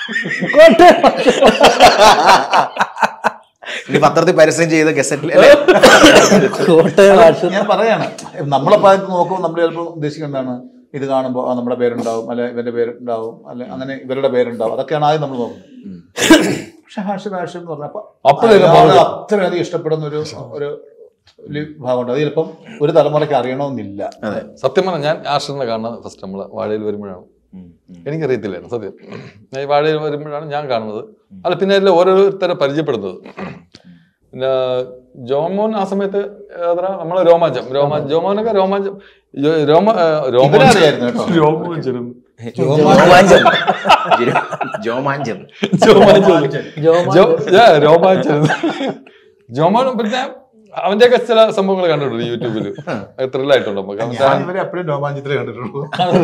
ഇനി പത്രത്തിൽ പരസ്യം ചെയ്ത് ഗസറ്റിൽ കോട്ടയം ഹാഷിർ ഞാൻ പറയാണ് നമ്മളപ്പോ അത് നോക്കുമ്പോൾ നമ്മൾ ചിലപ്പോൾ ഉദ്ദേശിക്കുന്നതാണ് ഇത് കാണുമ്പോൾ ആ നമ്മുടെ പേരുണ്ടാവും അല്ലെ ഇവന്റെ പേരുണ്ടാവും അല്ലെ അങ്ങനെ ഇവരുടെ പേരുണ്ടാവും അതൊക്കെയാണ് ആദ്യം നമ്മൾ നോക്കുന്നത് പക്ഷെ ഹാഷിർ ഹാഷിർ എന്ന് പറഞ്ഞപ്പോ അപ്പോഴേ അയാളെ അത്രയധികം ഇഷ്ടപ്പെടുന്ന ഒരു ഒരു ഒരു ഭാഗമുണ്ട് അത് ചിലപ്പം ഒരു തലമുറയ്ക്ക് അറിയണമെന്നില്ല സത്യം പറഞ്ഞാൽ ഞാൻ ഹാഷിറിനെ കാണുന്നത് ഫസ്റ്റ് നമ്മള് വാഴയിൽ വരുമ്പോഴാണ് എനിക്കറിയത്തില്ലായിരുന്നു സത്യം ഞാൻ ഈ വാഴയിൽ വരുമ്പോഴാണ് ഞാൻ കാണുന്നത് അല്ല പിന്നെ അതിൽ ഓരോരുത്തരെ പരിചയപ്പെടുന്നത് പിന്നെ ജോമോൻ ആ സമയത്ത് ഏതാ നമ്മളെ രോമാഞ്ചം രോമാഞ്ചം ജോമോനൊക്കെ രോമാഞ്ചം ജോ- രോമ ഏ, രോമാഞ്ചം ഇവരറിയായിരുന്നു കേട്ടോ. രോമാഞ്ചം ജോമാഞ്ചം ജോമാഞ്ചം ജോമാഞ്ചം ജോമാ ജോ yeah, രോമാഞ്ചം ജോമോൻ പിന്നെ അവന്റെയൊക്കെ ചില സംഭവങ്ങൾ കണ്ടിട്ടുണ്ട് യൂട്യൂബിൽ ത്രില്ലായിട്ടുണ്ട് നമുക്ക് അവന്റെ ഞാൻ ഇവരെ എപ്പോഴും രോമാഞ്ചത്തിലേ കണ്ടിട്ടുള്ളൂ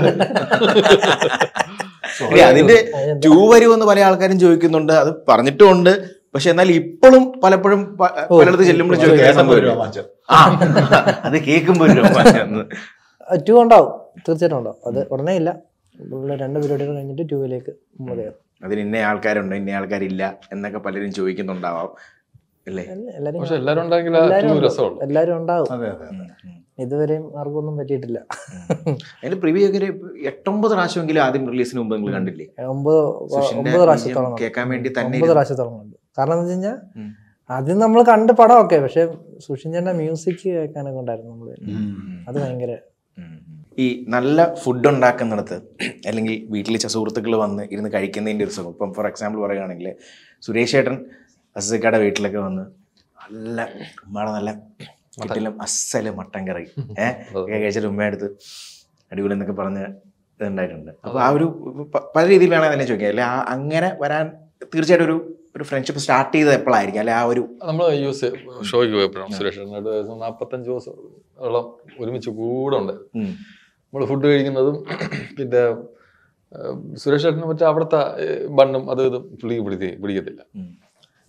ഇല്ല, അതിന്റെ ടൂ വരുമെന്ന് പല ആൾക്കാരും ചോദിക്കുന്നുണ്ട് അത് പറഞ്ഞിട്ടുമുണ്ട് പക്ഷെ എന്നാൽ ഇപ്പോഴും പലപ്പോഴും പ- പലയിടത്ത് ചെല്ലുമ്പോഴും ചോദിക്കാൻ സംഭവം രോമാഞ്ചം ആ അത് കേൾക്കുമ്പോൾ ഒരു രോമാഞ്ചം എന്ന്. ടു ഉണ്ടാവും തീർച്ചയായിട്ടും ഉണ്ടാവും അത് ഉടനെ ഇല്ല ഉള്ള രണ്ട് പരിപാടികൾ കഴിഞ്ഞിട്ട് ടൂവിലേക്ക് നമ്മൾ കയറും അതിന് ഇന്ന ആൾക്കാരുണ്ട് ഇന്ന ആൾക്കാരില്ല എന്നൊക്കെ പലരും ചോദിക്കുന്നുണ്ടാവാം അല്ലേ എല്ലാ- എല്ലാരും പക്ഷെ എല്ലാരും ഉണ്ടെങ്കിൽ എല്ലാരും ടൂ ഉണ്ട്. രസമുള്ളൂ എല്ലാരും ഉണ്ടാവും അതെ അതെ അതെ ഇതുവരെയും ആർക്കും ഒന്നും പറ്റിയിട്ടില്ല അതിന്റെ പ്രിവ്യൂ ഒക്കെ ഒരു എട്ടൊമ്പത് പ്രാവശ്യമെങ്കിലും ആദ്യം റിലീസിന് മുമ്പ് നിങ്ങൾ കണ്ടില്ലേ ഒമ്പത് സുഷിന്റെ ഒമ്പത് പ്രാവശ്യത്തോളം വിജയം കേൾക്കാൻ വേണ്ടി തന്നെ ഒമ്പത് ഇരുന്ന് പ്രാവശ്യത്തോളം കണ്ടു കാരണം എന്ന് വെച്ച് കഴിഞ്ഞാൽ ഉം. ആദ്യം നമ്മൾ കണ്ട് പടമൊക്കെ പക്ഷെ സുഷിൻചന്റെ മ്യൂസിക് കേൾക്കാനൊക്കെ ഉണ്ടായിരുന്നു നമ്മള് അത് ഭയങ്കര ഉം. ഈ നല്ല ഫുഡ് ഉണ്ടാക്കുന്നിടത്ത് അല്ലെങ്കിൽ വീട്ടിൽ സുഹൃത്തുക്കൾ വന്ന് ഇരുന്ന് കഴിക്കുന്നതിൻ്റെ ഒരു സുഖം ഇപ്പം ഫോർ എക്സാമ്പിൾ പറയുകയാണെങ്കിൽ സുരേഷ് ഏട്ടൻ അസക്കയുടെ വീട്ടിലൊക്കെ വന്ന് നല്ല ഉമ്മയുടെ നല്ല കിട്ടിലും അസല് മട്ടൻ കറി ഏഹ് ഒക്കെ കഴിച്ചിട്ട് ഉമ്മയെടുത്ത് അടിപൊളി എന്നൊക്കെ പറഞ്ഞ് ഇതുണ്ടായിട്ടുണ്ട് അപ്പോൾ ആ ഒരു പ- പല രീതിയിൽ വേണമെങ്കിൽ തന്നെ ചോദിക്കാം അല്ലെ ആ അങ്ങനെ വരാൻ തീർച്ചയായിട്ടും ഒരു ഒരു ഫ്രണ്ട്ഷിപ്പ് സ്റ്റാർട്ട് ചെയ്തത് എപ്പോഴായിരിക്കും അല്ലെ ആ ഒരു നമ്മൾ യൂസ് ഷോയ്ക്ക് പോയപ്പോഴാണ് സുരേഷ് ഏട്ടനായിട്ട് ഏകദേശം നാൽപ്പത്തഞ്ച് ദിവസത്തോളം ഒരുമിച്ച് കൂടെ ഉണ്ട് ഉം. നമ്മൾ ഫുഡ് കഴിക്കുന്നതും പിന്നെ ഏഹ്, സുരേഷ് ഏട്ടന് മറ്റേ അവിടുത്തെ ഏഹ്, ബണ്ണും അതും ഇതും പുള്ളിക്ക് പിടിത്തി പിടിക്കത്തില്ല ഉം.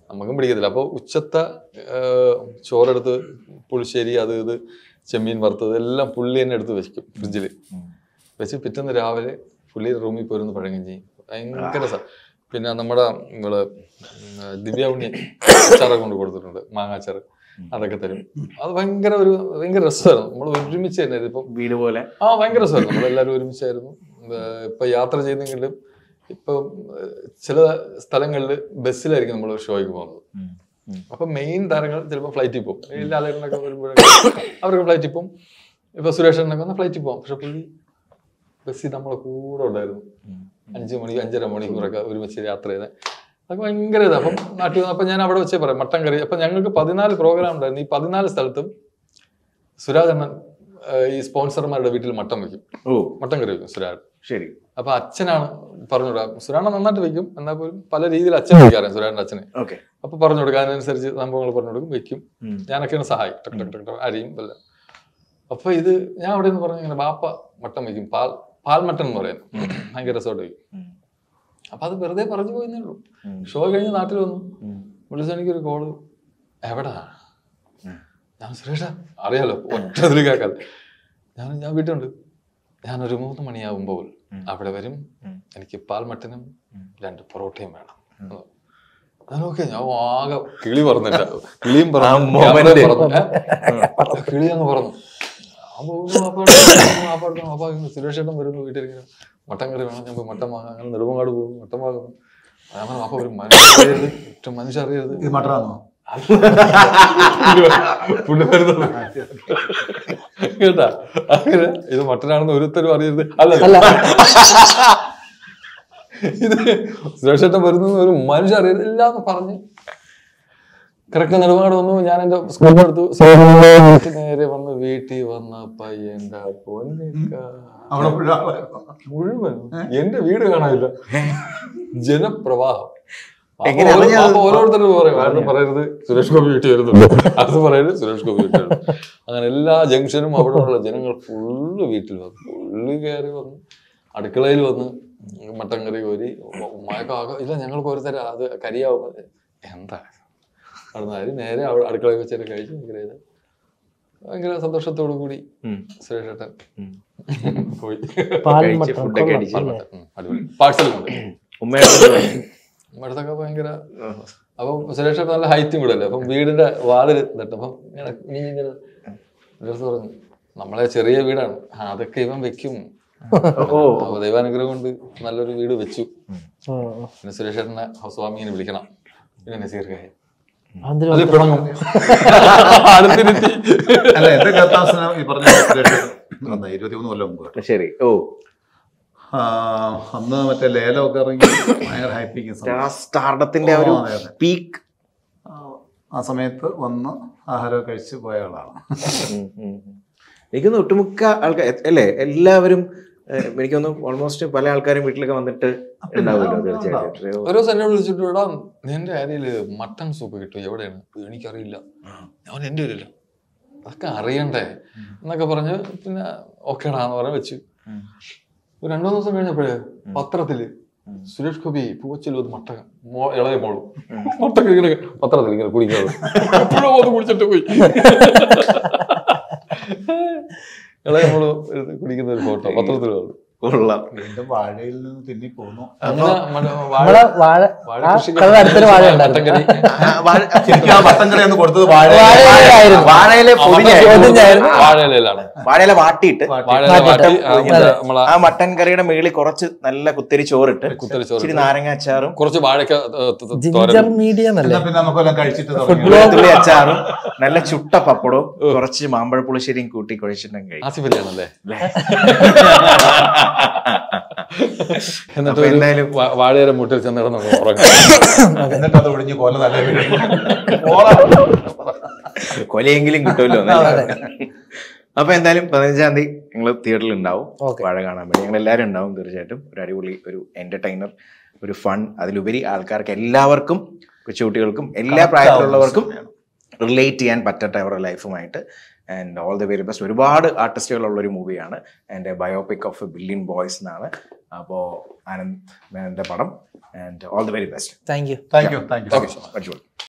നമുക്കും പിടിക്കത്തില്ല അപ്പോൾ ഉച്ചത്തെ ഏഹ്, ചോറെടുത്ത് പുളിശ്ശേരി അത് ഇത് ചെമ്മീൻ വറുത്തത് എല്ലാം പുള്ളി തന്നെ എടുത്ത് വെക്കും ഫ്രിഡ്ജിൽ വെച്ച് പിറ്റേന്ന് രാവിലെ പുള്ളി റൂമിൽ പോയിരുന്ന് പഴങ്ങും ചെയ്യും ഭയങ്കര സ- പിന്നെ നമ്മുടെ നമ്മള് ഉം, ദിവ്യ ഉണ്ണി അച്ചാറൊക്കെ കൊണ്ട് കൊടുത്തിട്ടുണ്ട് മാങ്ങാച്ചാറ് അതൊക്കെ തരും അത് ഭയങ്കര ഒരു ഭയങ്കര രസമായിരുന്നു നമ്മൾ ഒരുമിച്ച് തന്നെ ഇതിപ്പോ വീട് പോലെ ആ ഭയങ്കര രസമായിരുന്നു നമ്മളെല്ലാവരും ഒരുമിച്ചായിരുന്നു ഏഹ് ഇപ്പൊ യാത്ര ചെയ്യുന്നെങ്കിലും ഇപ്പൊ ഏഹ് ചില സ്ഥലങ്ങളിൽ ബസ്സിലായിരിക്കും നമ്മൾ ഷോയ്ക്ക് പോകുന്നത് അപ്പൊ മെയിൻ താരങ്ങൾ ചിലപ്പോൾ ഫ്ലൈറ്റിൽ പോകും ഈ ലാലേട്ടനൊക്കെ വരുമ്പോഴൊക്കെ അവർക്ക് ഫ്ലൈറ്റിൽ പോകും ഇപ്പൊ സുരേഷനൊക്കെ ഒന്ന് ഫ്ലൈറ്റിൽ പോകും പക്ഷെ പുള്ളി ബസ്സിൽ നമ്മളെ കൂടെ ഉണ്ടായിരുന്നു അഞ്ച് മണി അഞ്ചര മണിക്കൂറൊക്കെ ഒരുമിച്ച് യാത്ര ചെയ്ത് അതൊക്കെ ഭയങ്കര ഇതാ അപ്പം നാട്ടിൽ വന്ന് അപ്പൊ ഞാൻ അവിടെ വെച്ചേ പറയാം മട്ടൻ കറി അപ്പൊ ഞങ്ങൾക്ക് പതിനാല് പ്രോഗ്രാം ഉണ്ടായിരുന്നു ഈ പതിനാല് സ്ഥലത്തും സുരാജണ്ണൻ ഏഹ് ഈ സ്പോൺസർമാരുടെ വീട്ടിൽ മട്ടൻ വെക്കും ഓ മട്ടൻ കറി വെക്കും സുരാജ് ശരി അപ്പൊ അച്ഛനാണ് പറഞ്ഞുവിടുക സുരാണ നന്നായിട്ട് വെക്കും എന്നാൽ പോലും പല രീതിയിൽ അച്ഛൻ വെക്കാറുണ്ട് സുരാജിന്റെ അച്ഛനെ ഓക്കെ അപ്പൊ പറഞ്ഞു കൊടുക്കുക അതിനനുസരിച്ച് സംഭവങ്ങൾ പറഞ്ഞു കൊടുക്കും വെക്കും ഞാനൊക്കെയാണ് സഹായിക്കും ടക്ക് ടക്ക് ടക്ക് ടക്ക് അരിയും എല്ലാം അപ്പൊ ഇത് ഞാൻ അവിടെ നിന്ന് പറഞ്ഞു ഇങ്ങനെ ബാപ്പ മട്ടൻ വെക്കും പാൽ പാൽ മട്ടൻ എന്ന് പറയുന്നത് ഭയങ്കര രസമായിട്ട് വെക്കും അപ്പൊ അത് വെറുതെ പറഞ്ഞു പോയെന്നേ ഉള്ളൂ ഷോ കഴിഞ്ഞ് നാട്ടിൽ വന്നു വിളിച്ച എനിക്കൊരു കോള് എവിടാ ഞാൻ സുരേഷ അറിയാലോ ഒറ്റ ഇതിൽ കേൾക്കാതെ ഞാൻ ഞാൻ വീട്ടിലുണ്ട് ഞാനൊരു മൂന്ന് മണിയാവുമ്പോൾ അവിടെ വരും എനിക്ക് പാൽ മട്ടനും രണ്ട് പൊറോട്ടയും വേണം ഞാൻ ഓക്കെ ഞാൻ ആകെ കിളി പറഞ്ഞില്ല കിളിയും പറഞ്ഞു moment. ക്യാമറയും പറഞ്ഞു ഏ? കിളി അങ്ങ് പറഞ്ഞു ഞാൻ പോകുന്നു, വാപ്പാട് പോകുന്നു, വാപ്പാട് പോകുന്നു, വാപ്പാ ഇങ്ങനെ സുരേഷ് ഏട്ടൻ വരുന്നു വീട്ടിലിങ്ങനെ മട്ടൻ കറി വേണം ഞാൻ പോയി മട്ടൻ വാങ്ങാം അങ്ങനെ നെടുമങ്ങാട് പോകും മട്ടൻ വാങ്ങുന്നു ഞാൻ പറഞ്ഞു വാപ്പ ഒരു മനുഷ്യ അറിയരുത് ഒറ്റ മനുഷ്യ അറിയരുത് ഇത് മട്ടറാണോ പുള്ളി വരുന്നത് കേട്ടാ അങ്ങനെ ഇത് മട്ടനാണെന്ന് ഒരുത്തരും അറിയരുത് അല്ല അല്ല ഇത് സുരക്ഷേട്ടൻ വരുന്നത് ഒരു മനുഷ്യ അറിയരുത് എല്ലാം എന്ന് പറഞ്ഞ് കറക്റ്റ് നെടുമാട് വന്നു ഞാൻ എന്റെ സ്കൂളിൽ എടുത്തു നേരെ വന്ന് വീട്ടിൽ വന്ന പയ്യന്റെ പൊന്നിക്ക അവിടെ മുഴുവൻ ആളായിരുന്നു. മുഴുവൻ എന്റെ വീട് കാണാനില്ല ജനപ്രവാഹം അപ്പൊ എങ്ങനെ ഓരോ- അറിഞ്ഞത്? അപ്പൊ ഓരോരുത്തരും പറയും അത് പറയരുത് സുരേഷ് ഗോപി വീട്ടിൽ വരുന്നുണ്ട് അത് പറയരുത് സുരേഷ് ഗോപി വീട്ടിൽ വരുന്നു അങ്ങനെ എല്ലാ ജംഗ്ഷനും അവിടെയുള്ള ജനങ്ങൾ ഫുള്ള് വീട്ടിൽ വന്നു ഫുള്ള് കയറി വന്നു അടുക്കളയിൽ വന്ന് മട്ടൻ കറി കോരി ഉമ്മായൊക്കെ ഇല്ല ഞങ്ങൾ കോരിത്തരാം അത് കരിയാവും എന്താ അവിടുന്ന് അരി നേരെ അവിടെ അടുക്കളയിൽ വെച്ചിട്ട് കഴിച്ചു ഭയങ്കര ഇത് ഭയങ്കര സന്തോഷത്തോടു കൂടി സുരേഷ് ഏട്ടൻ പോയി പാൽ കഴിച്ച് മട്ടൺ ഫുഡൊക്കെ കൊള്ളാം. അടിച്ച് അല്ലേ? ഉം, അടിപൊളി പാഴ്സൽ കൊണ്ട് ഉമ്മയുടെ അടുത്തൊക്കെ ഭയങ്കര അപ്പം സുരേഷ് ഏട്ടൻ നല്ല ഹൈറ്റും കൂടെ അല്ലേ അപ്പം വീടിന്റെ വാതിൽ തട്ടും അപ്പം ഇങ്ങനെ നീ ഇങ്ങനെ ഒരു ദിവസം പറഞ്ഞു നമ്മളെ ചെറിയ വീടാണ് ആ, അതൊക്കെ ഇവൻ വെക്കും ഓ അപ്പൊ ദൈവാനുഗ്രഹം കൊണ്ട് നല്ലൊരു വീട് വെച്ചു ഉം. പിന്നെ സുരേഷ് ഏട്ടനെ സ്വാമിനെ വിളിക്കണം പിന്നെ നസീർക്കായി അതിന് അത് പിണങ്ങും അടുത്തിരുത്തി അല്ല എന്റെ കഥാസനം ഈ പറഞ്ഞ സുരേഷ് ഇരുപത്തിമൂന്ന് കൊല്ലം മുമ്പ് ശരി ഓ ആ, അന്ന് മറ്റേ ലേലമൊക്കെ ഇറങ്ങി ഭയങ്കര ഹൈപ്പിങ് ആ സ്റ്റാർഡത്തിന്റെ ആ ഒരു ഓ, അതെ, അതെ. പീക്ക് ആ സമയത്ത് വന്ന് ആഹാരമൊക്കെ കഴിച്ച് പോയ ആളാണ് എനിക്കൊന്ന് ഒട്ടുമുക്ക ആൾക്കാർ അല്ലേ എല്ലാവരും ഏഹ്, എനിക്കൊന്ന് ഓൾമോസ്റ്റ് പല ആൾക്കാരും വീട്ടിലൊക്കെ വന്നിട്ട് ഉണ്ടാവുമല്ലോ തീർച്ചയായിട്ടും എത്രയോ ഒരു ദിവസം എന്നെ വിളിച്ചിട്ട് വിടാ നിന്റെ അരിയില് മട്ടൺ സൂപ്പ് കിട്ടും എവിടെയാണ് എനിക്കറിയില്ല ഞാൻ എന്റെ അരിയില്ല അതൊക്കെ അറിയണ്ടേ എന്നൊക്കെ പറഞ്ഞ് പിന്നെ ഓക്കേടാന്ന് പറഞ്ഞ് വെച്ചു ഒരു രണ്ടു മൂന്ന് ദിവസം കഴിഞ്ഞപ്പോഴേ പത്രത്തില് സുരേഷ് ഗോപി പൂവച്ചിൽ ഒരു മട്ട മോ ഇളയ മോളും മട്ടൻ ഇങ്ങനെ പത്രത്തിൽ ഇങ്ങനെ കുടിക്കാതെ എപ്പോഴും അത് കുടിച്ചിട്ട് പോയി ഇളയ മോള് എടുത്ത് കുടിക്കുന്ന ഒരു ഫോട്ടോ പത്രത്തിൽ വന്നു കൊള്ളാം വീണ്ടും വാഴയിൽ നിന്ന് തിന്നി പോന്നു അങ്ങനെ മ- വാഴ നമ്മളെ വാഴ വാഴ ആ കൃഷി കടയുടെ അടുത്തൊരു വാഴ മട്ടൻ ഉണ്ടായിരുന്നു കറി ആ, വാഴ- ശരിക്കും ആ മട്ടൻ കറി ഒന്ന് കൊടുത്തത് വാഴ വാഴയിലായിരുന്നു. വാഴയിലെ പൊതിഞ്ഞായിരുന്നു. പൊതിഞ്ഞായിരുന്നു. വാഴയിലാണ് വാഴയില വാട്ടിയിട്ട് വാഴയില മാറ്റിയിട്ട് വാട്ടി ആ, മറ്റേ നമ്മളെ ആ മട്ടൻ കറിയുടെ മേളിൽ കുറച്ച് നല്ല കുത്തരി ചോറിട്ട് കുത്തരി ചോറ് ഇച്ചിരി നാരങ്ങ അച്ചാറും കുറച്ച് വാഴക്ക ജിഞ്ചർ മീഡിയം എന്നാ എന്നല്ലേ പിന്നെ നമുക്കെല്ലാം കഴിച്ചിട്ട് തുടങ്ങി വെളുത്തുള്ളി അച്ചാറും നല്ല ചുട്ട പപ്പടവും കുറച്ച് മാമ്പഴ പുളിശ്ശേരിയും കൂട്ടി കുഴച്ചിട്ടുണ്ടെങ്കിൽ കഴിക്കും. ആസിഫലിയാണല്ലേ എന്നിട്ട് അപ്പൊ ഒരു എന്തായാലും- വാ- വാഴയുടെ മുട്ടിൽ ചെന്ന് കിടന്ന് ഉറങ്ങും എന്നിട്ട് അത് ഒഴിഞ്ഞ് കൊല തല കൊലയെങ്കിലും കിട്ടുമല്ലോ എന്നല്ലേ? അപ്പൊ എന്തായാലും പതിനഞ്ചാം തീയതി നിങ്ങൾ തിയേറ്ററിൽ ഉണ്ടാവും Okay. വാഴ കാണാൻ വേണ്ടി ഞങ്ങൾ എല്ലാവരും ഉണ്ടാവും തീർച്ചയായിട്ടും ഒരു അടിപൊളി ഒരു എന്റർടൈനർ ഒരു ഫൺ അതിലുപരി ആൾക്കാർക്ക് എല്ലാവർക്കും കൊച്ചുകുട്ടികൾക്കും എല്ലാ പ്രായത്തിലുള്ളവർക്കും റിലേറ്റ് ചെയ്യാൻ പറ്റട്ടെ അവരുടെ ലൈഫുമായിട്ട് and all the very best ഒരുപാട് ആർട്ടിസ്റ്റുകളുള്ള ഒരു മൂവിയാണ് എൻ്റെ biopic of a billion boys എന്നാണ് അപ്പോൾ ആനന്ദ് മേനന്റെ പടം and all the very best thank you thank you thank you okay അടിച്ചുകൊള്ളു